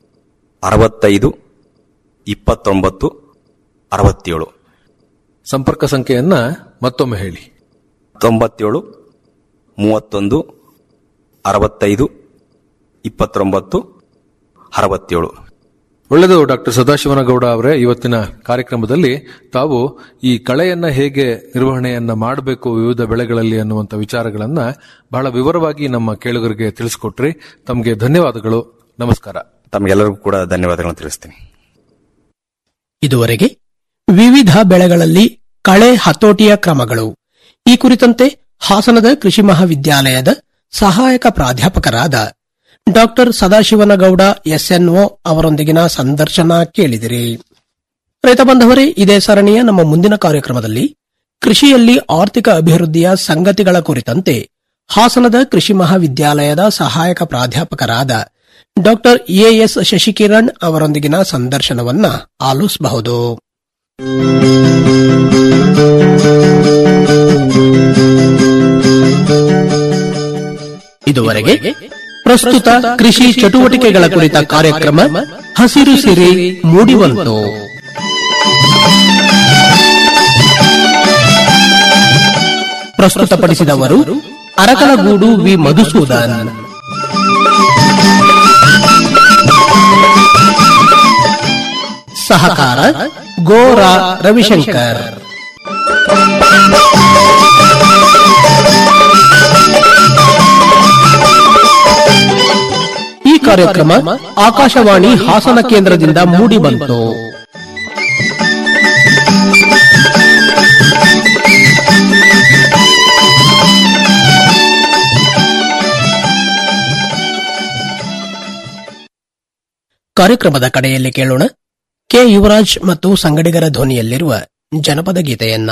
ಅರವತ್ತೈದು ಇಪ್ಪತ್ತೊಂಬತ್ತು ಅರವತ್ತೇಳು ಸಂಪರ್ಕ ಸಂಖ್ಯೆಯನ್ನ ಮತ್ತೊಮ್ಮೆ ಹೇಳಿ ತೊಂಬತ್ತೇಳು ಮೂವತ್ತೊಂದು ಅರವತ್ತೈದು ಇಪ್ಪತ್ತೊಂಬತ್ತು ಅರವತ್ತೇಳು ಒಳ್ಳೆಯದು ಡಾಕ್ಟರ್ ಸದಾಶಿವನಗೌಡ ಅವರೇ ಇವತ್ತಿನ ಕಾರ್ಯಕ್ರಮದಲ್ಲಿ ತಾವು ಈ ಕಳೆಯನ್ನ ಹೇಗೆ ನಿರ್ವಹಣೆಯನ್ನ ಮಾಡಬೇಕು ವಿವಿಧ ಬೆಳೆಗಳಲ್ಲಿ ಅನ್ನುವಂಥ ವಿಚಾರಗಳನ್ನ ಬಹಳ ವಿವರವಾಗಿ ನಮ್ಮ ಕೇಳುಗರಿಗೆ ತಿಳಿಸಿಕೊಟ್ರಿ ತಮಗೆ ಧನ್ಯವಾದಗಳು ನಮಸ್ಕಾರ ತಮಗೆಲ್ಲರಿಗೂ ಕೂಡ ಧನ್ಯವಾದಗಳನ್ನು ತಿಳಿಸ್ತೀನಿ ಇದುವರೆಗೆ ವಿವಿಧ ಬೆಳೆಗಳಲ್ಲಿ ಕಳೆ ಹತೋಟಿಯ ಕ್ರಮಗಳು ಈ ಕುರಿತಂತೆ ಹಾಸನದ ಕೃಷಿ ಮಹಾವಿದ್ಯಾಲಯದ ಸಹಾಯಕ ಪ್ರಾಧ್ಯಾಪಕರಾದ ಡಾಕ್ಟರ್ ಸದಾಶಿವನಗೌಡ ಎಸ್ಎನ್ಒ ಅವರೊಂದಿಗಿನ ಸಂದರ್ಶನ ಕೇಳಿದಿರಿ ರೈತ ಬಂಧವರೇ ಇದೇ ಸರಣಿಯ ನಮ್ಮ ಮುಂದಿನ ಕಾರ್ಯಕ್ರಮದಲ್ಲಿ ಕೃಷಿಯಲ್ಲಿ ಆರ್ಥಿಕ ಅಭಿವೃದ್ಧಿಯ ಸಂಗತಿಗಳ ಕುರಿತಂತೆ ಹಾಸನದ ಕೃಷಿ ಮಹಾವಿದ್ಯಾಲಯದ ಸಹಾಯಕ ಪ್ರಾಧ್ಯಾಪಕರಾದ ಡಾಕ್ಟರ್ ಎಎಸ್ ಶಶಿಕಿರಣ್ ಅವರೊಂದಿಗಿನ ಸಂದರ್ಶನವನ್ನ ಆಲಿಸಬಹುದು ಇದುವರೆಗೆ ಪ್ರಸ್ತುತ ಕೃಷಿ ಚಟುವಟಿಕೆಗಳ ಕುರಿತ ಕಾರ್ಯಕ್ರಮ ಹಸಿರು ಸಿರಿ ಮೂಡಿವಂತು ಪ್ರಸ್ತುತಪಡಿಸಿದವರು ಅರಕಲಗೂಡು ವಿ ಮಧುಸೂದನ್ ಸಹಕಾರ ಗೋರಾ ರವಿಶಂಕರ್ ಈ ಕಾರ್ಯಕ್ರಮ ಆಕಾಶವಾಣಿ ಹಾಸನ ಕೇಂದ್ರದಿಂದ ಮೂಡಿಬಂತು ಕಾರ್ಯಕ್ರಮದ ಕಡೆಯಲ್ಲಿ ಕೇಳೋಣ ಕೆ ಯುವರಾಜ್ ಮತ್ತು ಸಂಗಡಿಗರ ಧ್ವನಿಯಲ್ಲಿರುವ ಜನಪದ ಗೀತೆಯನ್ನ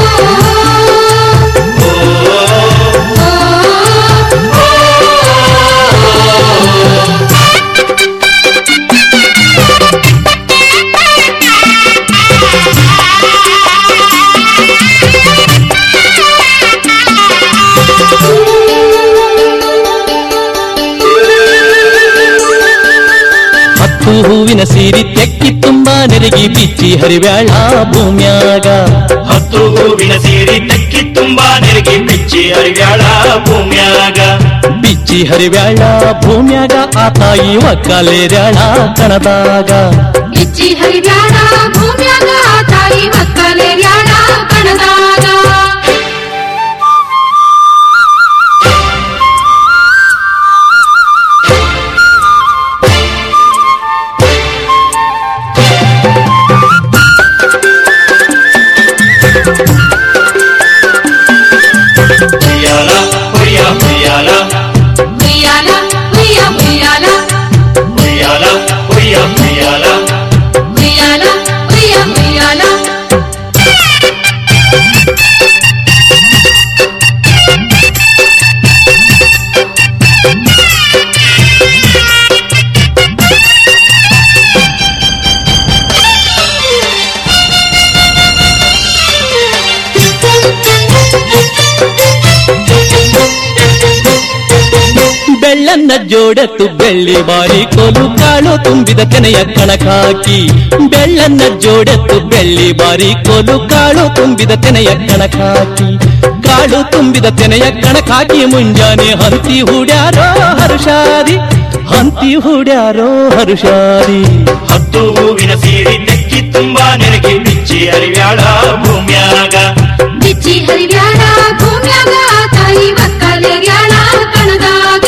Oh ಹೂವಿನ ಸೀರಿ ತೆಕ್ಕಿ ತುಂಬಾ ನೆರಗಿ ಬಿಚ್ಚಿ ಹರಿವ್ಯಾಳ ಭೂಮ್ಯಾಗ ಹತ್ತು ಹೂವಿನ ಸೀರಿ ತೆಕ್ಕಿ ತುಂಬಾ ನೆರಗಿ ಬಿಚ್ಚಿ ಅರಿವ್ಯಾಳ ಭೂಮ್ಯಾಗ ಬಿಚ್ಚಿ ಹರಿವ್ಯಾಳ ಭೂಮ್ಯಾಗ ಆ ತಾಯಿ ಒಕ್ಕಲೇರ್ಯಾಳ ಕಣದಾಗ ಬಿಚ್ಚಿ ಹರಿಬ್ಯಾಡ ಭೂಮ್ಯಾಗ ತಾಯಿ ಮಕ್ಕಳೇರ್ಯಾಡ ಕಣದಾಗ ಹುಯ್ಯಾಲ ಹುಯ್ಯ ಹುಯ್ಯಾಲ ಹುಯ್ಯಾಲ ಹುಯ್ಯ ಹುಯ್ಯಾಲ ಹುಯ್ಯಾಲ ಹುಯ್ಯ ಹುಯ್ಯಾಲ ಹುಯ್ಯಾಲ ಹುಯ್ಯ ಹುಯ್ಯಾಲ ಬೆಳ್ಳನ್ನ ಜೋಡೆತ್ತು ಬೆಳ್ಳಿ ಬಾರಿ ಕೋಲು ಕಾಳು ತುಂಬಿದ ಕೆನೆಯ ಕಣಕಾಕಿ ಬೆಳ್ಳನ್ನ ಜೋಡೆತ್ತು ಬೆಳ್ಳಿ ಬಾರಿ ಕೋಲು ಕಾಳು ತುಂಬಿದ ತೆನೆಯ ಕಣಕಾಕಿ ಕಾಳು ತುಂಬಿದ ತೆನೆಯ ಕಣಕಾಕಿ ಮುಂಜಾನೆ ಹಂತಿ ಹೂಡ್ಯಾರೋ ಹರುಷಾರಿ ಹಂತಿ ಹೂಡ್ಯಾರೋ ಹರುಷಾರಿ ಹತ್ತು ಹೂವಿನ ಸೀರಿ ತೆಕ್ಕಿ ತುಂಬಾ ನೆರಗಿ ಬಿಚ್ಚಿ ಅರಿವ್ಯಾಳ ಭೂಮ್ಯಾಗ ಬಿಚ್ಚಿ ಹರಿಬ್ಯಾಡ ಭೂಮ್ಯಾಗ ತಾಯಿ ಮಕ್ಕಳೇರ್ಯಾಡ ಕಣದಾಗ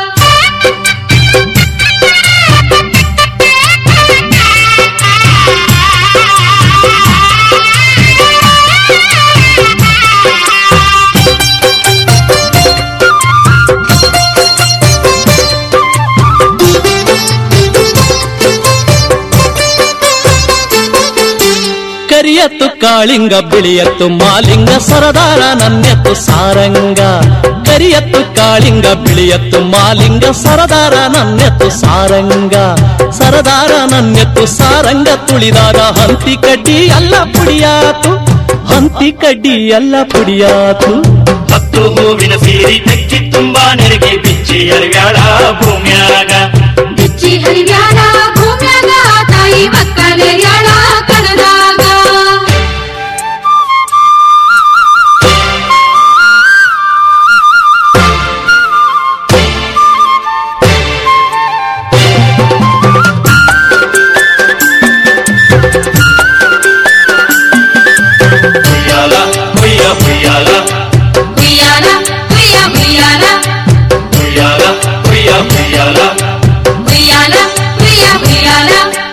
ಕರಿಯತ್ತು ಕಾಳಿಂಗ ಬಿಳಿಯತ್ತು ಮಾಲಿಂಗ ಸರದಾರ ನನ್ನೆತ್ತು ಸಾರಂಗ ಕರಿಯತ್ತು ಕಾಳಿಂಗ ಬಿಳಿಯತ್ತು ಮಾಲಿಂಗ ಸರದಾರ ನನ್ನೆತ್ತು ಸಾರಂಗ ಸರದಾರ ನನ್ನೆತ್ತು ಸಾರಂಗ ತುಳಿದಾಗ ಹಂತಿ ಕಡ್ಡಿ ಎಲ್ಲ ಪುಡಿಯಾತು ಹಂತಿ ಕಡ್ಡಿ ಎಲ್ಲ ಪುಡಿಯಾತು ಹತ್ತು ಹೂವಿನ ಸೀರಿ ತೆಕ್ಕಿ ತುಂಬಾ ನೆರಗಿ ಬಿಚ್ಚಿ ಅರಿವ್ಯಾಳ ಭೂಮ್ಯಾಗ ಬಿಚ್ಚಿ ಹರಿಬ್ಯಾಡ ಭೂಮ್ಯಾಗ ತಾಯಿ ಮಕ್ಕಳೇರ್ಯಾಡ ಕಣದಾಗ ಹುಯ್ಯಾಲ ಹುಯ್ಯ ಹುಯ್ಯಾಲ ಹುಯ್ಯಾಲ ಹುಯ್ಯ ಹುಯ್ಯಾಲ ಹುಯ್ಯಾಲ ಹುಯ್ಯ ಹುಯ್ಯಾಲ ಹುಯ್ಯಾಲ ಹುಯ್ಯ ಹುಯ್ಯಾಲ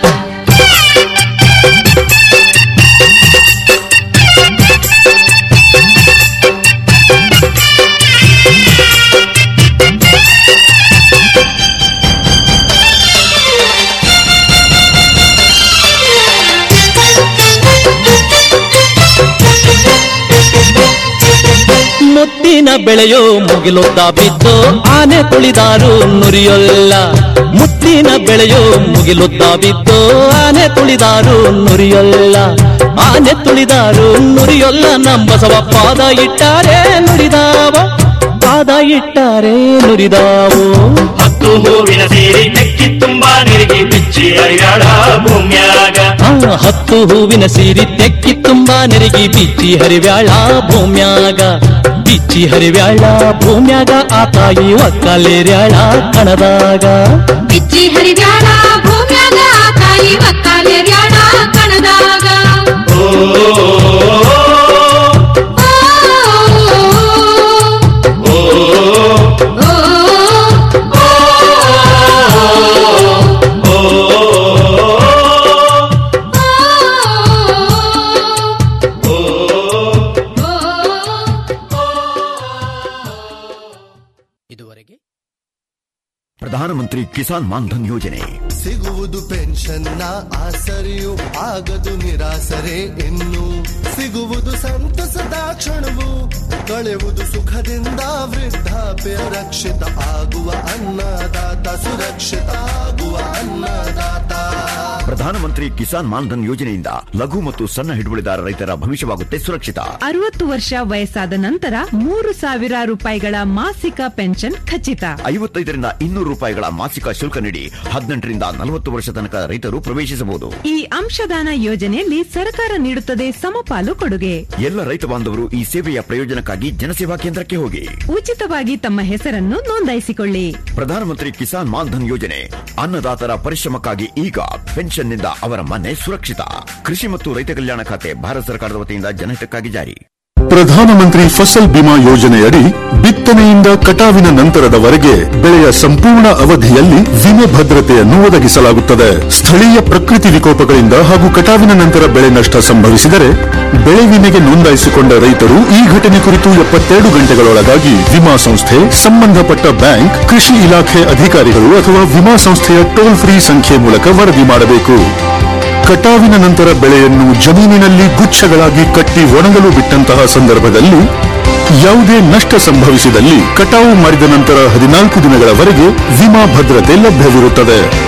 ಮುತ್ತಿನ ಬೆಳೆಯೋ ಮುಗಿಲುತ್ತ ಬಿದ್ದು ಆನೆ ತುಳಿದಾರು ನುರಿಯೊಲ್ಲ ಮುತ್ತಿನ ಬೆಳೆಯೋ ಮುಗಿಲುತ್ತ ಬಿದ್ದು ಆನೆ ತುಳಿದಾರು ನುರಿಯೊಲ್ಲ ಆನೆ ತುಳಿದಾರು ನುರಿಯೊಲ್ಲ ನಂಬಸವ ಪಾದ ಇಟ್ಟಾರೆ ನುರಿದಾವ ಪಾದ ಇಟ್ಟಾರೆ ನುರಿದಾವು ಹತ್ತು ಹೂವಿನ ಸೀರಿ ತೆಕ್ಕಿ ತುಂಬಾ ನೆರಗಿ ಬಿಚ್ಚಿ ಅರಿವ್ಯಾಳ ಭೂಮ್ಯಾಗ ಆ ಹತ್ತು ಹೂವಿನ ಸೀರಿ ತೆಕ್ಕಿ ತುಂಬಾ ನೆರಗಿ ಬಿಚ್ಚಿ ಹರಿವ್ಯಾಳ ಭೂಮ್ಯಾಗ ಬಿಚ್ಚಿ ಹರಿವ್ಯಾಳ ಭೂಮ್ಯಾಗ ಆ ತಾಯಿ ಒಕ್ಕಲೇರ್ಯಾಳ ಕಣದಾಗ ಬಿಚ್ಚಿ ಹರಿಬ್ಯಾಡ ಭೂಮ್ಯಾಗ ತಾಯಿ ಮಕ್ಕಳೇರ್ಯಾಡ ಕಣದಾಗ ಓ ಓ ಓ ಇದುವರೆಗೆ ಪ್ರಧಾನಮಂತ್ರಿ ಕಿಸಾನ್ ಮಾನ್ಧನ್ ಯೋಜನೆ ಸಿಗುವುದು ಪೆನ್ಷನ್ನ ಆಸರೆಯು ಆಗದು ನಿರಾಸರೆ ಇನ್ನು ಸಿಗುವುದು ಸಂತಸದ ಕ್ಷಣವು ಕಳೆವುದು ಸುಖದಿಂದ ವೃದ್ಧಾಪ್ಯ ರಕ್ಷಿತ ಆಗುವ ಅನ್ನದಾತ ಸುರಕ್ಷಿತ ಆಗುವ ಅನ್ನದಾತ ಪ್ರಧಾನಮಂತ್ರಿ ಕಿಸಾನ್ ಮಾನ್ಧನ್ ಯೋಜನೆಯಿಂದ ಲಘು ಮತ್ತು ಸಣ್ಣ ಹಿಡುವಳಿದಾರ ರೈತರ ಭವಿಷ್ಯವಾಗುತ್ತೆ ಸುರಕ್ಷಿತ ಅರವತ್ತು ವರ್ಷ ವಯಸ್ಸಾದ ನಂತರ ಮೂರು ಸಾವಿರ ರೂಪಾಯಿಗಳ ಮಾಸಿಕ ಪೆನ್ಷನ್ ಖಚಿತ ಐವತ್ತೈದರಿಂದ ಇನ್ನೂರು ರೂಪಾಯಿಗಳ ಮಾಸಿಕ ಶುಲ್ಕ ನೀಡಿ ಹದಿನೆಂಟರಿಂದ ನಲವತ್ತು ವರ್ಷ ತನಕ ರೈತರು ಪ್ರವೇಶಿಸಬಹುದು ಈ ಅಂಶದಾನ ಯೋಜನೆಯಲ್ಲಿ ಸರ್ಕಾರ ನೀಡುತ್ತದೆ ಸಮಪಾಲು ಕೊಡುಗೆ ಎಲ್ಲ ರೈತ ಬಾಂಧವರು ಈ ಸೇವೆಯ ಪ್ರಯೋಜನಕ್ಕಾಗಿ ಜನಸೇವಾ ಕೇಂದ್ರಕ್ಕೆ ಹೋಗಿ ಉಚಿತವಾಗಿ ತಮ್ಮ ಹೆಸರನ್ನು ನೋಂದಾಯಿಸಿಕೊಳ್ಳಿ ಪ್ರಧಾನಮಂತ್ರಿ ಕಿಸಾನ್ ಮಾನ್ಧನ್ ಯೋಜನೆ ಅನ್ನದಾತರ ಪರಿಶ್ರಮಕ್ಕಾಗಿ ಈಗ ಪೆನ್ಷನ್ನಿಂದ ಅವರ ಮನೆ ಸುರಕ್ಷಿತ ಕೃಷಿ ಮತ್ತು ರೈತ ಕಲ್ಯಾಣ ಖಾತೆ ಭಾರತ ಸರ್ಕಾರದ ವತಿಯಿಂದ ಜನಹಿತಕ್ಕಾಗಿ ಜಾರಿ ಪ್ರಧಾನಮಂತ್ರಿ ಫಸಲ್ ಬಿಮಾ ಯೋಜನೆಯಡಿ ಬಿತ್ತನೆಯಿಂದ ಕಟಾವಿನ ನಂತರದವರೆಗೆ ಬೆಳೆಯ ಸಂಪೂರ್ಣ ಅವಧಿಯಲ್ಲಿ ವಿಮೆ ಭದ್ರತೆಯನ್ನು ಒದಗಿಸಲಾಗುತ್ತದೆ ಸ್ಥಳೀಯ ಪ್ರಕೃತಿ ವಿಕೋಪಗಳಿಂದ ಹಾಗೂ ಕಟಾವಿನ ನಂತರ ಬೆಳೆ ನಷ್ಟ ಸಂಭವಿಸಿದರೆ ಬೆಳೆ ವಿಮೆಗೆ ನೋಂದಾಯಿಸಿಕೊಂಡ ರೈತರು ಈ ಘಟನೆ ಕುರಿತು ಎಪ್ಪತ್ತೆರಡು ಗಂಟೆಗಳೊಳಗಾಗಿ ವಿಮಾ ಸಂಸ್ಥೆ ಸಂಬಂಧಪಟ್ಟ ಬ್ಯಾಂಕ್ ಕೃಷಿ ಇಲಾಖೆ ಅಧಿಕಾರಿಗಳು ಅಥವಾ ವಿಮಾ ಸಂಸ್ಥೆಯ ಟೋಲ್ ಫ್ರೀ ಸಂಖ್ಯೆ ಮೂಲಕ ವರದಿ ಮಾಡಬೇಕು ಕಟಾವಿನ ನಂತರ ಬೆಳೆಯನ್ನು ಜಮೀನಿನಲ್ಲಿ ಗುಚ್ಛಗಳಾಗಿ ಕಟ್ಟಿ ಒಣಗಲು ಬಿಟ್ಟಂತಹ ಸಂದರ್ಭದಲ್ಲಿ ಯಾವುದೇ ನಷ್ಟ ಸಂಭವಿಸಿದಲ್ಲಿ ಕಟಾವು ಮಾಡಿದ ನಂತರ ಹದಿನಾಲ್ಕು ದಿನಗಳವರೆಗೆ ವಿಮಾ ಭದ್ರತೆ ಲಭ್ಯವಿರುತ್ತದೆ